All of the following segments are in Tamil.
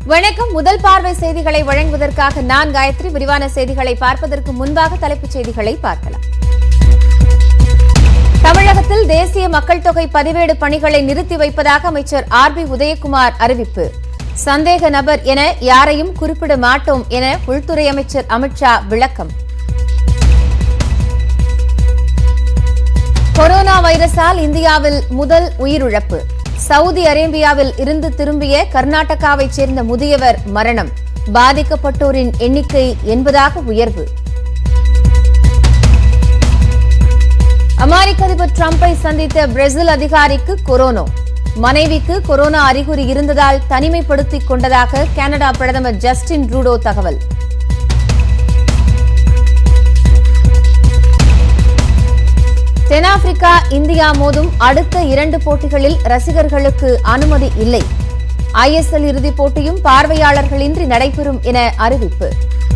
வணக்கம் முதல் பார்வை செய்திகளை வழங்குவதற்காக நான் காயத்ரி விரிவான செய்திகளை பார்ப்பதற்கு முன்பாக தலைப்புச் செய்திகளை பார்க்கலாம் தமிழகத்தில் தேசிய மக்கள் தொகை பதிவேடு பணிகளை நிறுத்தி வைப்பதாக அமைச்சர் ஆர் பி உதயகுமார் அறிவிப்பு சந்தேக நபர் என யாரையும் குறிப்பிட மாட்டோம் என உள்துறை அமைச்சர் அமித்ஷா விளக்கம் கொரோனா வைரஸால் இந்தியாவில் முதல் உயிரிழப்பு சவுதி அரேபியாவில் இருந்து திரும்பிய கர்நாடகாவைச் சேர்ந்த முதியவர் மரணம் பாதிக்கப்பட்டோரின் எண்ணிக்கை எண்பதாக உயர்வு அமெரிக்க அதிபர் டிரம்பை சந்தித்த பிரேசில் அதிகாரிக்கு கொரோனா மனைவிக்கு கொரோனா அறிகுறி இருந்ததால் தனிமைப்படுத்திக் கொண்டதாக கனடா பிரதமர் ஜஸ்டின் ட்ரூடோ தகவல் தென்னாப்பிரிக்கா இந்தியா மோதும் அடுத்த இரண்டு போட்டிகளில் ரசிகர்களுக்கு அனுமதி இல்லை ஐஎஸ்எல் இறுதிப் போட்டியும் பார்வையாளர்களின்றி நடைபெறும் என அறிவிப்பு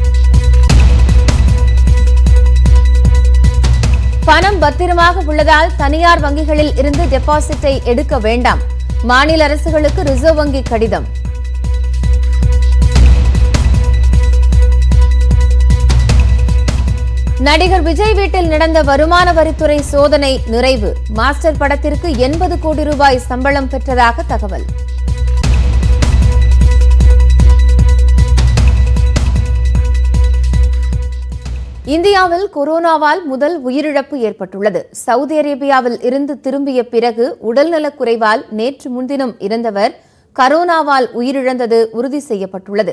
பணம் பத்திரமாக உள்ளதால் தனியார் வங்கிகளில் இருந்து டெபாசிட்டை எடுக்க வேண்டாம் மாநில அரசுகளுக்கு ரிசர்வ் வங்கி கடிதம் நடிகர் விஜய் வீட்டில் நடந்த வருமான வரித்துறை சோதனை நிறைவு மாஸ்டர் படத்திற்கு எண்பது கோடி ரூபாய் சம்பளம் பெற்றதாக தகவல் இந்தியாவில் கொரோனாவால் முதல் உயிரிழப்பு ஏற்பட்டுள்ளது சவுதி அரேபியாவில் இருந்து திரும்பிய பிறகு உடல்நலக் குறைவால் நேற்று முன்தினம் இறந்தவர் கரோனாவால் உயிரிழந்தது உறுதி செய்யப்பட்டுள்ளது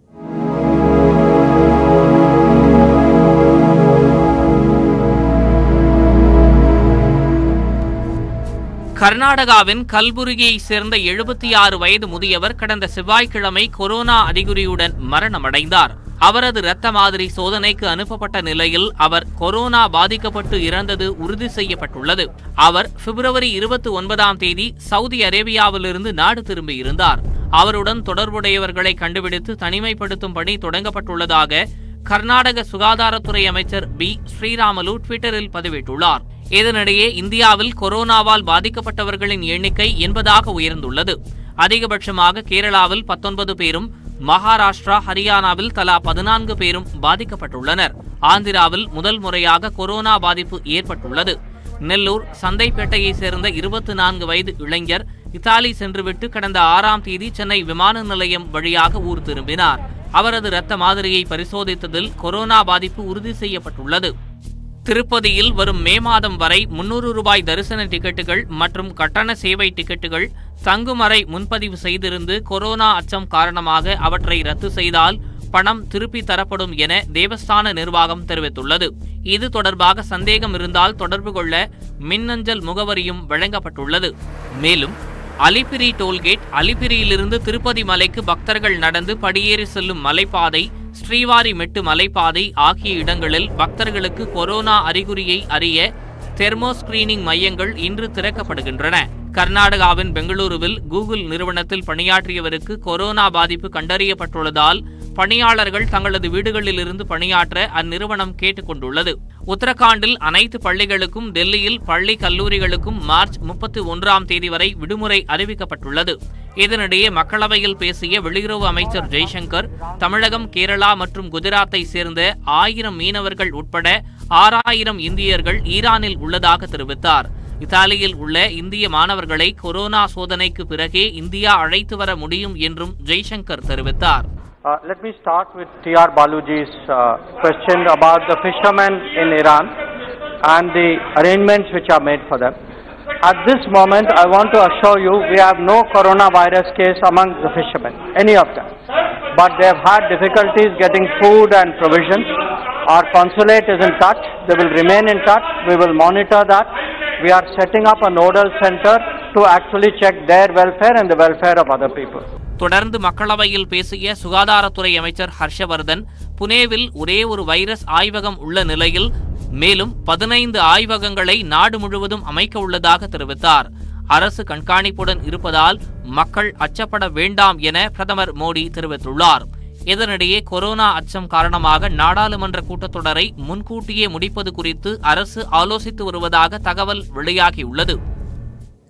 கர்நாடகாவின் கல்புர்கியைச் சேர்ந்த எழுபத்தி ஆறு வயது முதியவர் கடந்த செவ்வாய்க்கிழமை கொரோனா அறிகுறியுடன் மரணமடைந்தார் அவரது இரத்த மாதிரி சோதனைக்கு அனுப்பப்பட்ட நிலையில் அவர் கொரோனா பாதிக்கப்பட்டு இறந்தது உறுதி செய்யப்பட்டுள்ளது அவர் பிப்ரவரி இருபத்தி ஒன்பதாம் தேதி சவுதி அரேபியாவிலிருந்து நாடு திரும்பியிருந்தார் அவருடன் தொடர்புடையவர்களை கண்டுபிடித்து தனிமைப்படுத்தும் பணி தொடங்கப்பட்டுள்ளதாக கர்நாடக சுகாதாரத்துறை அமைச்சர் பி ஸ்ரீராமலு ட்விட்டரில் பதிவிட்டுள்ளார் இதனிடையே இந்தியாவில் கொரோனாவால் பாதிக்கப்பட்டவர்களின் எண்ணிக்கை எண்பதாக உயர்ந்துள்ளது அதிகபட்சமாக கேரளாவில் பத்தொன்பது பேரும் மகாராஷ்டிரா ஹரியானாவில் தலா பதினான்கு பேரும் பாதிக்கப்பட்டுள்ளனர் ஆந்திராவில் முதல் முறையாக கொரோனா பாதிப்பு ஏற்பட்டுள்ளது நெல்லூர் சந்தைப்பேட்டையைச் சேர்ந்த இருபத்தி நான்கு வயது இளைஞர் இத்தாலி சென்றுவிட்டு கடந்த ஆறாம் தேதி சென்னை விமான நிலையம் வழியாக ஊர் திரும்பினார் அவரது இரத்த மாதிரியை பரிசோதித்ததில் கொரோனா பாதிப்பு உறுதி செய்யப்பட்டுள்ளது திருப்பதியில் வரும் மே மாதம் வரை முன்னூறு ரூபாய் தரிசன டிக்கெட்டுகள் மற்றும் கட்டண சேவை டிக்கெட்டுகள் தங்குமறை முன்பதிவு செய்திருந்து கொரோனா அச்சம் காரணமாக அவற்றை ரத்து செய்தால் பணம் திருப்பி தரப்படும் என தேவஸ்தான நிர்வாகம் தெரிவித்துள்ளது இது தொடர்பாக சந்தேகம் இருந்தால் தொடர்பு கொள்ள மின்னஞ்சல் முகவரியும் வழங்கப்பட்டுள்ளது மேலும் அலிப்பிரி டோல்கேட் அலிப்பிரியிலிருந்து திருப்பதி மலைக்கு பக்தர்கள் நடந்து படியேறி செல்லும் மலைப்பாதை ஸ்ரீவாரி மெட்டு மலைப்பாதை ஆகிய இடங்களில் பக்தர்களுக்கு கொரோனா அறிகுறியை அறிய தெர்மோ ஸ்கிரீனிங் மையங்கள் இன்று திறக்கப்படுகின்றன கர்நாடகாவின் பெங்களூருவில் கூகுள் நிறுவனத்தில் பணியாற்றியவருக்கு கொரோனா பாதிப்பு கண்டறியப்பட்டுள்ளதால் பணியாளர்கள் தங்களது வீடுகளிலிருந்து பணியாற்ற அந்நிறுவனம் கேட்டுக் கொண்டுள்ளது உத்தரகாண்டில் அனைத்து பள்ளிகளுக்கும் டெல்லியில் பள்ளி கல்லூரிகளுக்கும் மார்ச் முப்பத்தி ஒன்றாம் தேதி வரை விடுமுறை அறிவிக்கப்பட்டுள்ளது இதனிடையே மக்களவையில் பேசிய வெளியுறவு அமைச்சர் ஜெய்சங்கர் தமிழகம் கேரளா மற்றும் குஜராத்தை சேர்ந்த ஆயிரம் மீனவர்கள் உட்பட ஆறாயிரம் இந்தியர்கள் ஈரானில் உள்ளதாக தெரிவித்தார் இத்தாலியில் உள்ள இந்திய மாணவர்களை கொரோனா சோதனைக்கு பிறகே இந்தியா அழைத்து வர முடியும் என்றும் ஜெய்சங்கர் தெரிவித்தார் Uh, let me start with T.R. Baluji's uh, question about the fishermen in Iran and the arrangements which are made for them. At this moment, I want to assure you we have no coronavirus case among the fishermen, any of them. But they have had difficulties getting food and provisions. Our consulate is in touch. They will remain in touch. We will monitor that. We are setting up a nodal center to actually check their welfare and the welfare of other people. தொடர்ந்து மக்களவையில் பேசிய சுகாதாரத்துறை அமைச்சர் ஹர்ஷவர்தன் புனேவில் ஒரே ஒரு வைரஸ் ஆய்வகம் உள்ள நிலையில் மேலும் பதினைந்து ஆய்வகங்களை நாடு முழுவதும் அமைக்க உள்ளதாக தெரிவித்தார் அரசு கண்காணிப்புடன் இருப்பதால் மக்கள் அச்சப்பட வேண்டாம் என பிரதமர் மோடி தெரிவித்துள்ளார் இதனிடையே கொரோனா அச்சம் காரணமாக நாடாளுமன்ற கூட்டத்தொடரை முன்கூட்டியே முடிப்பது குறித்து அரசு ஆலோசித்து வருவதாக தகவல் வெளியாகியுள்ளது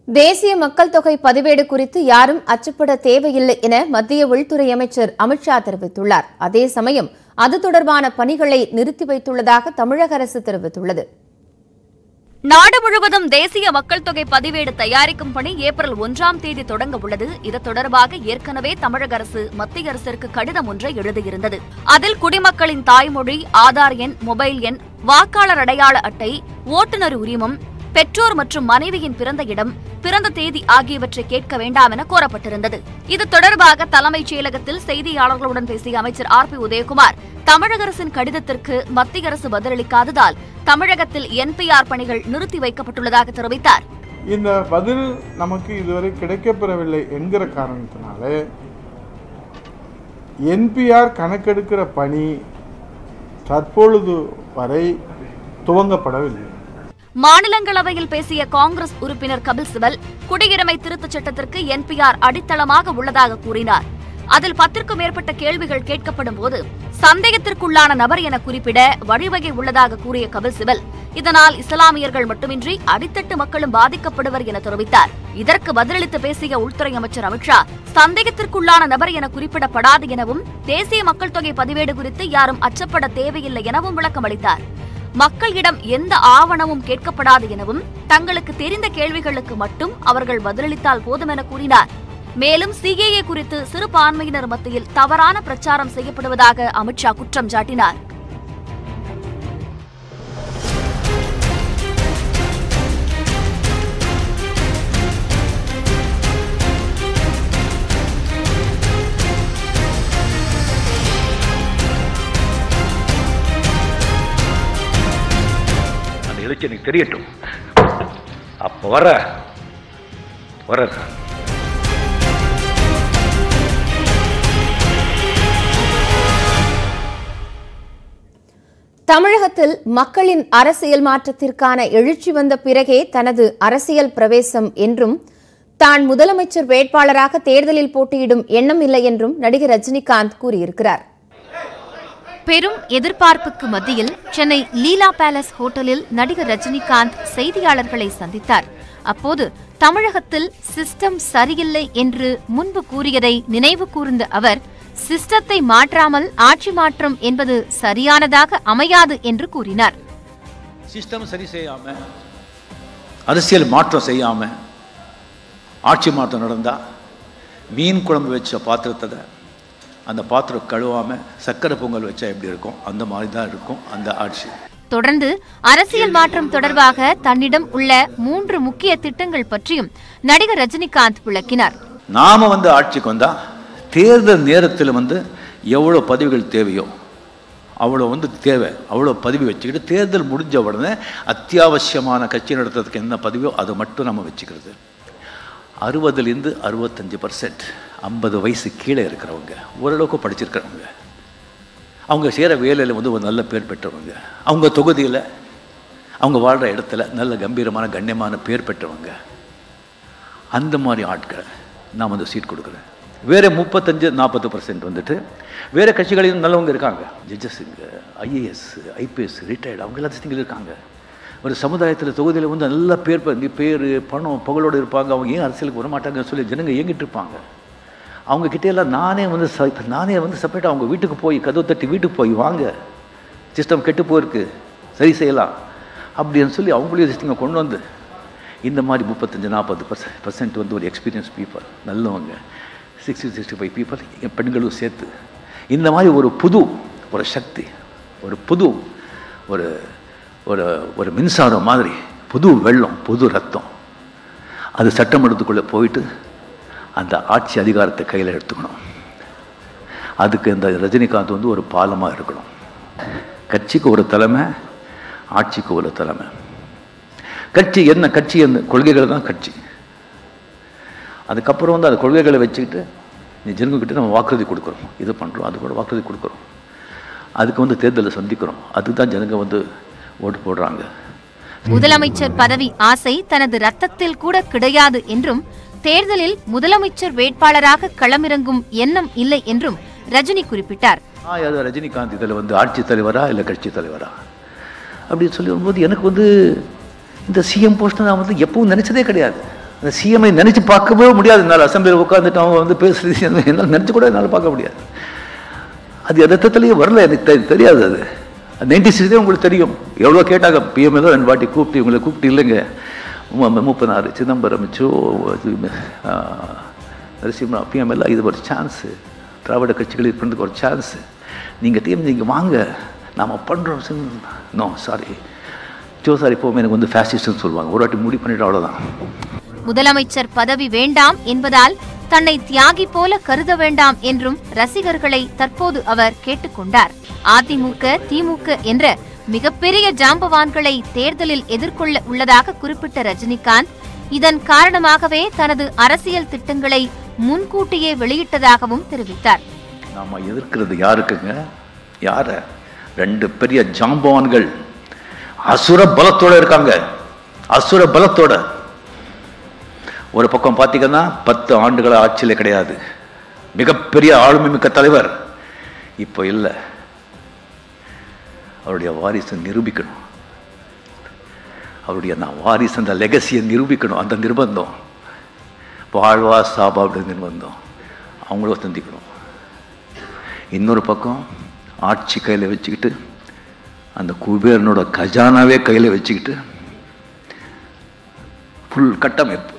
தேசிய மக்கள் தொகை பதிவேடு குறித்து யாரும் அச்சப்பட தேவையில்லை என மத்திய உள்துறை அமைச்சர் அமித்ஷா தெரிவித்துள்ளார் அதே சமயம் அது தொடர்பான பணிகளை நிறுத்தி வைத்துள்ளதாக தமிழக அரசு தெரிவித்துள்ளது நாடு முழுவதும் தேசிய மக்கள் தொகை பதிவேடு தயாரிக்கும் பணி ஏப்ரல் ஒன்றாம் தேதி தொடங்க உள்ளது இது தொடர்பாக ஏற்கனவே தமிழக அரசு மத்திய அரசிற்கு கடிதம் ஒன்றை எழுதியிருந்தது அதில் குடிமக்களின் தாய்மொழி ஆதார் எண் மொபைல் எண் வாக்காளர் அடையாள அட்டை ஓட்டுநர் உரிமம் பெற்றோர் மற்றும் மனைவியின் பிறந்த இடம் பிறந்த தேதி ஆகியவற்றை கேட்க வேண்டாம் என கோரப்பட்டிருந்தது இது தொடர்பாக தலைமைச் செயலகத்தில் செய்தியாளர்களுடன் பேசிய அமைச்சர் ஆர் பி உதயகுமார் தமிழக அரசின் கடிதத்திற்கு மத்திய அரசு பதிலளிக்காததால் தமிழகத்தில் என்பிஆர் பணிகள் நிறுத்தி வைக்கப்பட்டுள்ளதாக தெரிவித்தார் இந்த பதில் நமக்கு இதுவரை கிடைக்கப்பெறவில்லை என்கிற காரணத்தினால என்பிஆர் கணக்கெடுக்கிற பணி தற்பொழுது வரை துவங்கப்படவில்லை மாநிலங்களவையில் பேசிய காங்கிரஸ் உறுப்பினர் கபில் சிபல் குடியுரிமை திருத்தச் சட்டத்திற்கு என்பிஆர் அடித்தளமாக உள்ளதாக கூறினார் அதில் பத்திற்கும் மேற்பட்ட கேள்விகள் கேட்கப்படும் போது சந்தேகத்திற்குள்ளான நபர் என குறிப்பிட வழிவகை உள்ளதாக கூறிய கபில் சிபல் இதனால் இஸ்லாமியர்கள் மட்டுமின்றி அடித்தட்டு மக்களும் பாதிக்கப்படுவர் என தெரிவித்தார் இதற்கு பதிலளித்து பேசிய உள்துறை அமைச்சர் அமித்ஷா சந்தேகத்திற்குள்ளான நபர் என குறிப்பிடப்படாது எனவும் தேசிய மக்கள் தொகை பதிவேடு குறித்து யாரும் அச்சப்பட தேவையில்லை எனவும் விளக்கமளித்தார் மக்களிடம் எந்த ஆவணமும் கேட்கப்படாது எனவும் தங்களுக்கு தெரிந்த கேள்விகளுக்கு மட்டும் அவர்கள் பதிலளித்தால் போதும் என கூறினார் மேலும் சிஏஏ குறித்து சிறுபான்மையினர் மத்தியில் தவறான பிரச்சாரம் செய்யப்படுவதாக அமித்ஷா குற்றம் சாட்டினார் அந்த எழுச்சி எனக்கு தெரியட்டும் அப்போ வர வர தமிழகத்தில் மக்களின் அரசியல் மாற்றத்திற்கான எழுச்சி வந்த பிறகே தனது அரசியல் பிரவேசம் என்றும் தான் முதலமைச்சர் வேட்பாளராக தேர்தலில் போட்டியிடும் எண்ணம் இல்லை என்றும் நடிகர் ரஜினிகாந்த் கூறியிருக்கிறார் பெரும் எதிர்பார்ப்புக்கு மத்தியில் சென்னை லீலா பேலஸ் ஹோட்டலில் நடிகர் ரஜினிகாந்த் செய்தியாளர்களை சந்தித்தார் அப்போது தமிழகத்தில் சிஸ்டம் சரியில்லை என்று முன்பு கூறியதை நினைவு கூர்ந்த அவர் சிஸ்டத்தை மாற்றாமல் ஆட்சி மாற்றம் என்பது சரியானதாக அமையாது என்று கூறினார் சிஸ்டம் சரி செய்யாம அரசியல் மாற்றம் செய்யாம ஆட்சி மாற்றம் நடந்தா மீன் குழம்பு வச்ச பாத்திரத்தை அந்த பாத்திரம் கழுவாம சக்கரை பொங்கல் வச்சா எப்படி இருக்கும் அந்த மாதிரி தான் இருக்கும் அந்த ஆட்சி தொடர்ந்து அரசியல் மாற்றம் தொடர்பாக தன்னிடம் உள்ள மூன்று முக்கிய திட்டங்கள் பற்றியும் நடிகர் ரஜினிகாந்த் விளக்கினார் நாம வந்து ஆட்சிக்கு வந்தா தேர்தல் நேரத்தில் வந்து எவ்வளோ பதவிகள் தேவையோ அவ்வளோ வந்து தேவை அவ்வளோ பதவி வச்சுக்கிட்டு தேர்தல் முடிஞ்ச உடனே அத்தியாவசியமான கட்சி நடத்துறதுக்கு என்ன பதவியோ அதை மட்டும் நம்ம வச்சுக்கிறது அறுபதுலேருந்து அறுபத்தஞ்சு பர்சன்ட் ஐம்பது வயசு கீழே இருக்கிறவங்க ஓரளவுக்கு படிச்சிருக்கிறவங்க அவங்க செய்கிற வேலையில் வந்து ஒரு நல்ல பேர் பெற்றவங்க அவங்க தொகுதியில் அவங்க வாழ்கிற இடத்துல நல்ல கம்பீரமான கண்ணியமான பேர் பெற்றவங்க அந்த மாதிரி ஆட்களை நான் வந்து சீட் கொடுக்குறேன் வேறு முப்பத்தஞ்சு நாற்பது பர்சன்ட் வந்துட்டு வேறு கட்சிகளிலும் நல்லவங்க இருக்காங்க ஜட்ஜஸுங்க ஐஏஎஸ் ஐபிஎஸ் ரிட்டையர்டு அவங்க எல்லாத்தையும் இருக்காங்க ஒரு சமுதாயத்தில் தொகுதியில் வந்து நல்ல பேர் ப- பேர் பணம் புகழோடு இருப்பாங்க அவங்க ஏன் அரசியலுக்கு வர மாட்டாங்கன்னு சொல்லி ஜனங்க ஏங்கிட்டு இருப்பாங்க அவங்க கிட்ட எல்லாம் நானே வந்து ச- இப்ப நானே வந்து செப்பரேட்டாக அவங்க வீட்டுக்கு போய் கதவு தட்டி வீட்டுக்கு போய் வாங்க சிஸ்டம் கெட்டு போயிருக்கு சரி செய்யலாம் அப்படின்னு சொல்லி அவங்களையும் சிஸ்டங்க கொண்டு வந்து இந்த மாதிரி முப்பத்தஞ்சு நாற்பது பர்சன்ட் பர்சன்ட் வந்து ஒரு எக்ஸ்பீரியன்ஸ் பீப்புள் நல்லவங்க சிக்ஸ்டி சிக்ஸ்டி ஃபைவ் பீப்புள் பெண்களும் சேர்த்து இந்த மாதிரி ஒரு புது ஒரு சக்தி ஒரு புது ஒரு ஒரு ஒரு மின்சாரம் மாதிரி புது வெள்ளம் புது ரத்தம் அது சட்டமன்றத்துக்குள்ளே போயிட்டு அந்த ஆட்சி அதிகாரத்தை கையில் எடுத்துக்கணும் அதுக்கு இந்த ரஜினிகாந்த் வந்து ஒரு பாலமாக இருக்கணும் கட்சிக்கு ஒரு தலைமை ஆட்சிக்கு ஒரு தலைமை கட்சி என்ன கட்சி என்ன கொள்கைகள் தான் கட்சி அதுக்கப்புறம் வந்து அந்த கொள்கைகளை வச்சுக்கிட்டு நீ ஜனங்கக்கிட்ட நம்ம வாக்குறுதி கொடுக்குறோம் இது பண்ணுறோம் அது கூட வாக்குறுதி கொடுக்குறோம் அதுக்கு வந்து தேர்தலை சந்திக்கிறோம் அதுக்கு தான் ஜனங்க வந்து ஓட்டு போடுறாங்க முதலமைச்சர் பதவி ஆசை தனது ரத்தத்தில் கூட கிடையாது என்றும் தேர்தலில் முதலமைச்சர் வேட்பாளராக களமிறங்கும் எண்ணம் இல்லை என்றும் ரஜினி குறிப்பிட்டார் ஆ அது ரஜினிகாந்த் இதில் வந்து ஆட்சி தலைவரா இல்லை கட்சி தலைவரா அப்படின்னு சொல்லி வரும்போது எனக்கு வந்து இந்த சிஎம் போஸ்ட் நான் வந்து எப்பவும் நினைச்சதே கிடையாது அந்த சிஎம்ஐ நினச்சி பார்க்கவே முடியாது என்னால் அசம்பிளியில் உட்காந்துட்டு அவங்க வந்து பேசுறது என்னால் நினச்சி கூட என்னால் பார்க்க முடியாது அது ரத்தத்துலேயே வரல எனக்கு தெ- தெரியாது அது நைன்டி சிக்ஸ்லேயே உங்களுக்கு தெரியும் எவ்வளோ கேட்டாங்க பிஎம் ஏதோ ரெண்டு வாட்டி கூப்பிட்டு இவங்களை கூப்பிட்டு இல்லைங்க மு- முப்பதாறு சிதம்பரம் சோ நரசிம்மரா பிஎம் எல்லாம் இது ஒரு சான்ஸு திராவிட கட்சிகள் இது பண்ணுறதுக்கு ஒரு சான்ஸு நீங்கள் டீம் நீங்கள் வாங்க நாம் பண்ணுறோம் நோ சாரி ஜோ சார் இப்போவுமே எனக்கு வந்து ஃபேசிஸ்ட்னு சொல்லுவாங்க ஒரு வாட்டி முடிவு பண்ணிட்டு அவ்வளோதான் முதலமைச்சர் பதவி வேண்டாம் என்பதால் தன்னை தியாகி போல கருத வேண்டாம் என்றும் ரசிகர்களை தற்போது அவர் கேட்டுக்கொண்டார் அதிமுக திமுக என்ற மிகப்பெரிய ஜாம்பவான்களை தேர்தலில் எதிர்கொள்ள உள்ளதாக குறிப்பிட்ட ரஜினிகாந்த் இதன் காரணமாகவே தனது அரசியல் திட்டங்களை முன்கூட்டியே வெளியிட்டதாகவும் தெரிவித்தார் நாம எதிர்க்கிறது யாருக்குங்க யார ரெண்டு பெரிய ஜாம்பவான்கள் அசுர பலத்தோட இருக்காங்க அசுர பலத்தோட ஒரு பக்கம் பார்த்தீங்கன்னா பத்து ஆண்டுகள் ஆட்சியில் கிடையாது மிகப்பெரிய ஆளுமை மிக்க தலைவர் இப்போ இல்லை அவருடைய வாரிசை நிரூபிக்கணும் அவருடைய நான் வாரிசு அந்த லெகசியை நிரூபிக்கணும் அந்த நிர்பந்தம் வாழ்வா சாபா அப்படி நிர்பந்தம் அவங்கள சந்திக்கணும் இன்னொரு பக்கம் ஆட்சி கையில் வச்சுக்கிட்டு அந்த குபேரனோட கஜானாவே கையில் வச்சுக்கிட்டு ஃபுல் கட்டமைப்பு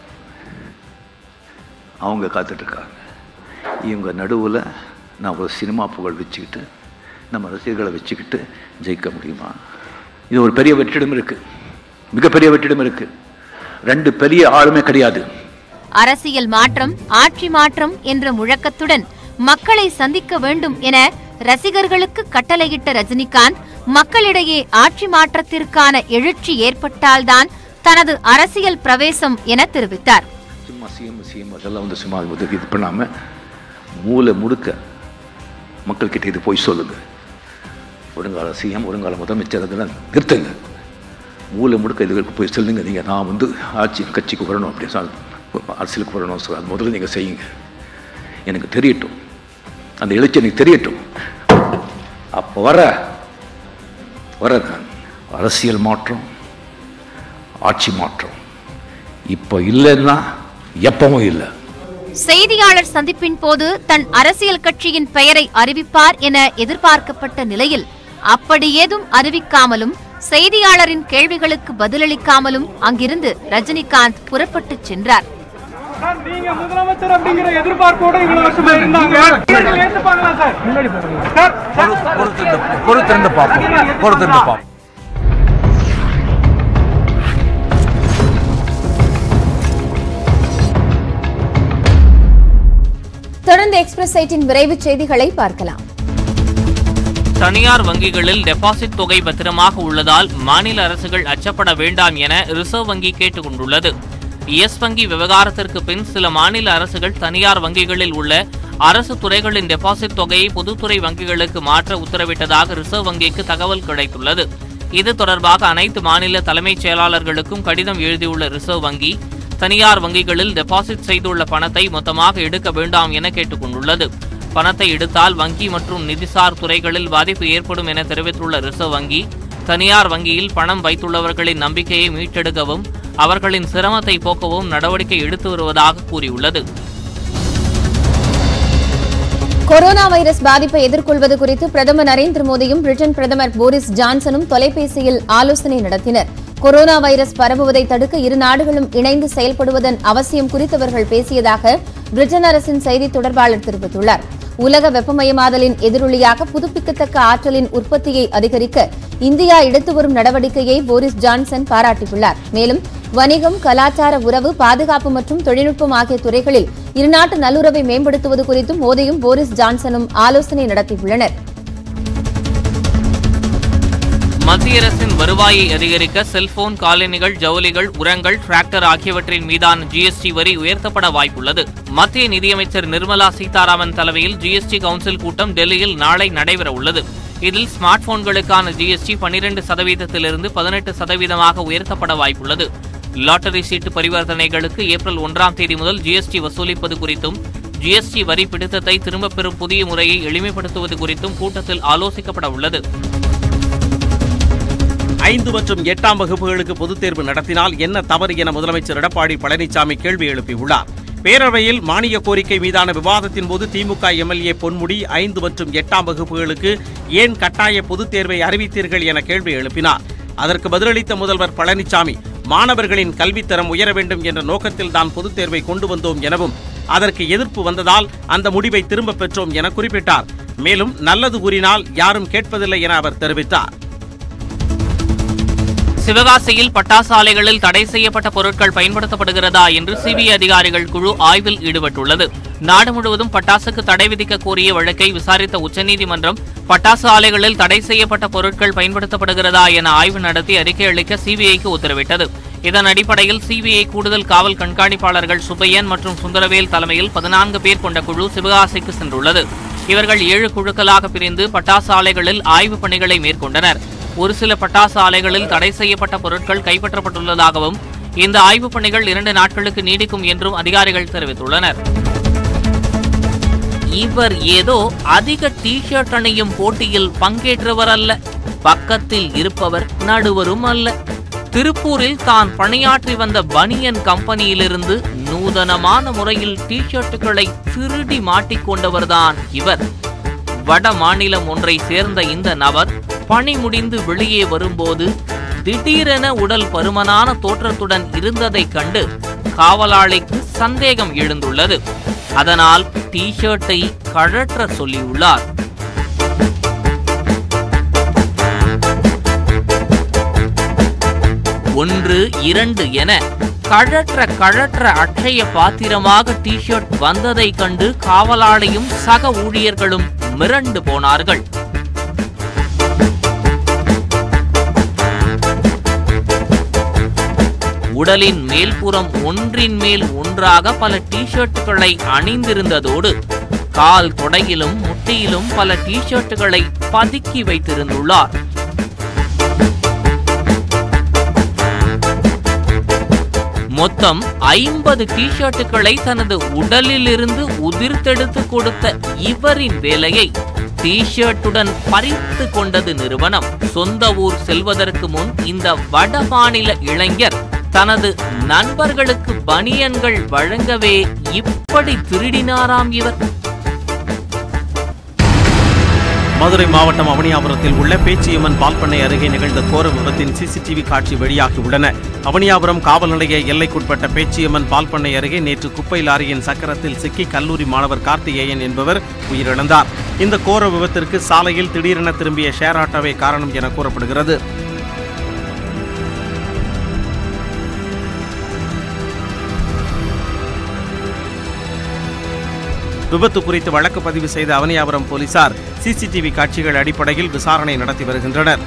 அவங்க காத்துட்ருக்காங்க இவங்க நடுவில் நான் ஒரு சினிமா புகழ் வச்சுக்கிட்டு நம்ம ரசிகர்களை வச்சுக்கிட்டு ஜெயிக்க முடியுமா இது ஒரு பெரிய வெற்றிடம் இருக்குது மிகப்பெரிய வெற்றிடம் இருக்குது ரெண்டு பெரிய ஆளுமே கிடையாது அரசியல் மாற்றம் ஆட்சி மாற்றம் என்ற முழக்கத்துடன் மக்களை சந்திக்க வேண்டும் என ரசிகர்களுக்கு கட்டளையிட்ட ரஜினிகாந்த் மக்களிடையே ஆட்சி மாற்றத்திற்கான எழுச்சி ஏற்பட்டால்தான் தனது அரசியல் பிரவேசம் என தெரிவித்தார் சும்மா சிஎம் சிஎம் அதெல்லாம் வந்து சும்மா இது இது பண்ணாமல் மூளை முடுக்க மக்கள்கிட்ட இது போய் சொல்லுங்க வருங்கால சிஎம் வருங்கால முதலமைச்சர் அதெல்லாம் நிறுத்துங்க மூளை முடுக்க இதுகளுக்கு போய் சொல்லுங்க நீங்கள் நான் வந்து ஆட்சி கட்சிக்கு வரணும் அப்படி சொல் அரசியலுக்கு வரணும் சொல்ல அது முதல்ல நீங்கள் செய்யுங்க எனக்கு தெரியட்டும் அந்த எழுச்சி எனக்கு தெரியட்டும் அப்போ வர வர அரசியல் மாற்றம் ஆட்சி மாற்றம் இப்போ இல்லைன்னா எப்பவும் இல்லை செய்தியாளர் சந்திப்பின் போது தன் அரசியல் கட்சியின் பெயரை அறிவிப்பார் என எதிர்பார்க்கப்பட்ட நிலையில் அப்படி ஏதும் அறிவிக்காமலும் செய்தியாளரின் கேள்விகளுக்கு பதிலளிக்காமலும் அங்கிருந்து ரஜினிகாந்த் புறப்பட்டுச் சென்றார் நீங்க முதலமைச்சர் அப்படிங்கிற எதிர்பார்ப்போட இவ்வளவு வருஷமா இருந்தாங்க ஏத்துப்பாங்களா சார் சார் பொறுத்திருந்து பார்ப்போம் பொறுத்திருந்து பார்ப்போம் தொடர்ந்து எக்ஸ்பிரஸ் சைட்டின் விரைவுச் செய்திகளை பார்க்கலாம் தனியார் வங்கிகளில் டெபாசிட் தொகை பத்திரமாக உள்ளதால் மாநில அரசுகள் அச்சப்பட வேண்டாம் என ரிசர்வ் வங்கி கேட்டுக் கொண்டுள்ளது எஸ் வங்கி விவகாரத்திற்கு பின் சில மாநில அரசுகள் தனியார் வங்கிகளில் உள்ள அரசு துறைகளின் டெபாசிட் தொகையை பொதுத்துறை வங்கிகளுக்கு மாற்ற உத்தரவிட்டதாக ரிசர்வ் வங்கிக்கு தகவல் கிடைத்துள்ளது இது தொடர்பாக அனைத்து மாநில தலைமைச் செயலாளர்களுக்கும் கடிதம் எழுதியுள்ள ரிசர்வ் வங்கி தனியார் வங்கிகளில் டெபாசிட் செய்துள்ள பணத்தை மொத்தமாக எடுக்க வேண்டாம் என கேட்டுக் கொண்டுள்ளது பணத்தை எடுத்தால் வங்கி மற்றும் நிதிசார் துறைகளில் பாதிப்பு ஏற்படும் என தெரிவித்துள்ள ரிசர்வ் வங்கி தனியார் வங்கியில் பணம் வைத்துள்ளவர்களின் நம்பிக்கையை மீட்டெடுக்கவும் அவர்களின் சிரமத்தை போக்கவும் நடவடிக்கை எடுத்து வருவதாக கூறியுள்ளது கொரோனா வைரஸ் பாதிப்பை எதிர்கொள்வது குறித்து பிரதமர் நரேந்திர மோடியும் பிரிட்டன் பிரதமர் போரிஸ் ஜான்சனும் தொலைபேசியில் ஆலோசனை நடத்தினர் கொரோனா வைரஸ் பரவுவதை தடுக்க இரு நாடுகளும் இணைந்து செயல்படுவதன் அவசியம் குறித்து அவர்கள் பேசியதாக பிரிட்டன் அரசின் செய்தி தொடர்பாளர் தெரிவித்துள்ளார் உலக வெப்பமயமாதலின் எதிரொலியாக புதுப்பிக்கத்தக்க ஆற்றலின் உற்பத்தியை அதிகரிக்க இந்தியா எடுத்து வரும் நடவடிக்கையை போரிஸ் ஜான்சன் பாராட்டியுள்ளார் மேலும் வணிகம் கலாச்சார உறவு பாதுகாப்பு மற்றும் தொழில்நுட்பம் ஆகிய துறைகளில் இருநாட்டு நல்லுறவை மேம்படுத்துவது குறித்தும் மோடியும் போரிஸ் ஜான்சனும் ஆலோசனை நடத்தியுள்ளனர் மத்திய அரசின் வருவாயை அதிகரிக்க செல்போன் காலணிகள் ஜவுளிகள் உரங்கள் டிராக்டர் ஆகியவற்றின் மீதான ஜிஎஸ்டி வரி உயர்த்தப்பட வாய்ப்புள்ளது மத்திய நிதியமைச்சர் நிர்மலா சீதாராமன் தலைமையில் ஜிஎஸ்டி கவுன்சில் கூட்டம் டெல்லியில் நாளை நடைபெற உள்ளது இதில் ஸ்மார்ட் போன்களுக்கான ஜிஎஸ்டி பனிரெண்டு சதவீதத்திலிருந்து பதினெட்டு சதவீதமாக உயர்த்தப்பட வாய்ப்புள்ளது லாட்டரி சீட்டு பரிவர்த்தனைகளுக்கு ஏப்ரல் ஒன்றாம் தேதி முதல் ஜிஎஸ்டி வசூலிப்பது குறித்தும் ஜிஎஸ்டி வரி பிடித்தத்தை திரும்பப் பெறும் புதிய முறையை எளிமைப்படுத்துவது குறித்தும் கூட்டத்தில் ஆலோசிக்கப்பட உள்ளது ஐந்து மற்றும் எட்டாம் வகுப்புகளுக்கு பொதுத் தேர்வு நடத்தினால் என்ன தவறு என முதலமைச்சர் எடப்பாடி பழனிசாமி கேள்வி எழுப்பியுள்ளார் பேரவையில் மானிய கோரிக்கை மீதான விவாதத்தின் போது திமுக எம்எல்ஏ பொன்முடி ஐந்து மற்றும் எட்டாம் வகுப்புகளுக்கு ஏன் கட்டாய பொதுத் தேர்வை அறிவித்தீர்கள் என கேள்வி எழுப்பினார் அதற்கு பதிலளித்த முதல்வர் பழனிசாமி மாணவர்களின் கல்வித்தரம் உயர வேண்டும் என்ற நோக்கத்தில் தான் பொதுத் தேர்வை கொண்டு வந்தோம் எனவும் அதற்கு எதிர்ப்பு வந்ததால் அந்த முடிவை திரும்பப் பெற்றோம் என குறிப்பிட்டார் மேலும் நல்லது கூறினால் யாரும் கேட்பதில்லை என அவர் தெரிவித்தார் சிவகாசியில் பட்டாசு ஆலைகளில் தடை செய்யப்பட்ட பொருட்கள் பயன்படுத்தப்படுகிறதா என்று சிபிஐ அதிகாரிகள் குழு ஆய்வில் ஈடுபட்டுள்ளது நாடு முழுவதும் பட்டாசுக்கு தடை விதிக்க கோரிய வழக்கை விசாரித்த உச்சநீதிமன்றம் பட்டாசு ஆலைகளில் தடை செய்யப்பட்ட பொருட்கள் பயன்படுத்தப்படுகிறதா என ஆய்வு நடத்தி அறிக்கை அளிக்க சிபிஐக்கு உத்தரவிட்டது இதன் அடிப்படையில் சிபிஐ கூடுதல் காவல் கண்காணிப்பாளர்கள் சுப்பையன் மற்றும் சுந்தரவேல் தலைமையில் பதினான்கு பேர் கொண்ட குழு சிவகாசிக்கு சென்றுள்ளது இவர்கள் ஏழு குழுக்களாக பிரிந்து பட்டாசு ஆலைகளில் ஆய்வுப் பணிகளை மேற்கொண்டனர் ஒரு சில பட்டாசு ஆலைகளில் தடை செய்யப்பட்ட பொருட்கள் கைப்பற்றப்பட்டுள்ளதாகவும் இந்த ஆய்வுப் பணிகள் இரண்டு நாட்களுக்கு நீடிக்கும் என்றும் அதிகாரிகள் தெரிவித்துள்ளனர் இவர் ஏதோ அதிக டி ஷர்ட் அணியும் போட்டியில் பங்கேற்றவர் அல்ல பக்கத்தில் இருப்பவர் நடுவரும் அல்ல திருப்பூரில் தான் பணியாற்றி வந்த பனியன் கம்பெனியிலிருந்து நூதனமான முறையில் டி ஷர்ட்டுகளை திருடி மாட்டிக்கொண்டவர்தான் இவர் வட மாநிலம் ஒன்றை சேர்ந்த இந்த நபர் பணி முடிந்து வெளியே வரும்போது திடீரென உடல் பருமனான தோற்றத்துடன் இருந்ததைக் கண்டு காவலாளிக்கு சந்தேகம் எழுந்துள்ளது அதனால் டி ஷர்ட்டை கழற்ற சொல்லியுள்ளார் ஒன்று இரண்டு என கழற்ற கழற்ற அட்சய பாத்திரமாக டி ஷர்ட் வந்ததை கண்டு காவலாளியும் சக ஊழியர்களும் மிரண்டு போனார்கள் உடலின் மேல்புறம் ஒன்றின் மேல் ஒன்றாக பல டி ஷர்ட்டுகளை அணிந்திருந்ததோடு கால் தொடையிலும் முட்டியிலும் பல டி ஷர்ட்டுகளை பதுக்கி வைத்திருந்துள்ளார் மொத்தம் ஐம்பது டி ஷர்ட்டுகளை தனது உடலிலிருந்து உதிர்த்தெடுத்து கொடுத்த இவரின் வேலையை டி ஷர்ட்டுடன் பறித்து கொண்டது நிறுவனம் சொந்த ஊர் செல்வதற்கு முன் இந்த வட மாநில இளைஞர் தனது நண்பர்களுக்கு பனியன்கள் வழங்கவே இப்படி திருடினாராம் இவர் மதுரை மாவட்டம் அவனியாபுரத்தில் உள்ள பேச்சியம்மன் பால்பண்ணை அருகே நிகழ்ந்த கோர விபத்தின் சிசிடிவி காட்சி வெளியாகியுள்ளன அவனியாபுரம் காவல் நிலைய எல்லைக்குட்பட்ட பேச்சியம்மன் பால்பண்ணை அருகே நேற்று குப்பை லாரியின் சக்கரத்தில் சிக்கி கல்லூரி மாணவர் கார்த்திகேயன் என்பவர் உயிரிழந்தார் இந்த கோர விபத்திற்கு சாலையில் திடீரென திரும்பிய ஷேர் ஆட்டோவே காரணம் என கூறப்படுகிறது விபத்து குறித்து வழக்கு பதிவு செய்த அவனியாபுரம் போலீசார் சிசிடிவி காட்சிகள் அடிப்படையில் விசாரணை நடத்தி வருகின்றனர்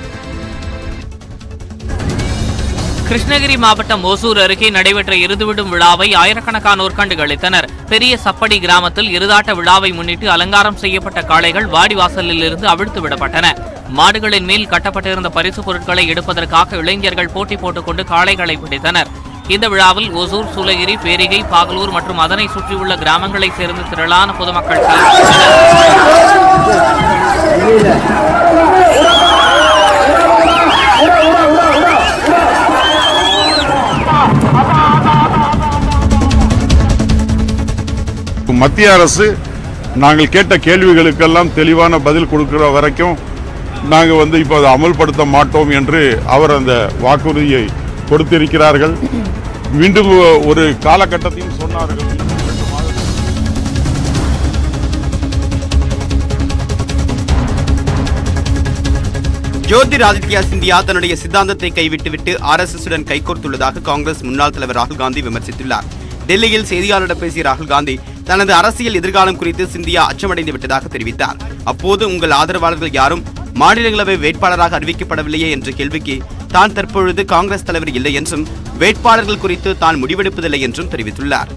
கிருஷ்ணகிரி மாவட்டம் ஓசூர் அருகே நடைபெற்ற எருதுவிடும் விழாவை ஆயிரக்கணக்கானோர் கண்டுகளித்தனர் பெரிய சப்படி கிராமத்தில் எருதாட்ட விழாவை முன்னிட்டு அலங்காரம் செய்யப்பட்ட காளைகள் வாடிவாசலில் இருந்து அவிழ்த்து விடப்பட்டன மாடுகளின் மேல் கட்டப்பட்டிருந்த பரிசு பொருட்களை எடுப்பதற்காக இளைஞர்கள் போட்டி போட்டுக்கொண்டு காளைகளை பிடித்தனர் இந்த விழாவில் ஒசூர் சூளகிரி பேரிகை பாகலூர் மற்றும் அதனை சுற்றியுள்ள கிராமங்களைச் சேர்ந்த திரளான பொதுமக்கள் மத்திய அரசு நாங்கள் கேட்ட கேள்விகளுக்கெல்லாம் தெளிவான பதில் கொடுக்கிற வரைக்கும் நாங்கள் வந்து இப்போ அதை அமல்படுத்த மாட்டோம் என்று அவர் அந்த வாக்குறுதியை கொடுத்திருக்கிறார்கள் மீண்டும் ஒரு காலகட்டத்தையும் சொன்னார்கள் ஜோதிராதித்யா சிந்தியா தன்னுடைய சித்தாந்தத்தை கைவிட்டுவிட்டு ஆர்எஸ்எஸ் உடன் கைகோர்த்துள்ளதாக காங்கிரஸ் முன்னாள் தலைவர் ராகுல் காந்தி விமர்சித்துள்ளார் டெல்லியில் செய்தியாளரிடம் பேசிய ராகுல் காந்தி தனது அரசியல் எதிர்காலம் குறித்து சிந்தியா அச்சமடைந்து விட்டதாக தெரிவித்தார் அப்போது உங்கள் ஆதரவாளர்கள் யாரும் மாநிலங்களவை வேட்பாளராக அறிவிக்கப்படவில்லையே என்ற கேள்விக்கு தான் தற்பொழுது காங்கிரஸ் தலைவர் இல்லை என்றும் வேட்பாளர்கள் குறித்து தான் முடிவெடுப்பதில்லை என்றும் தெரிவித்துள்ளார்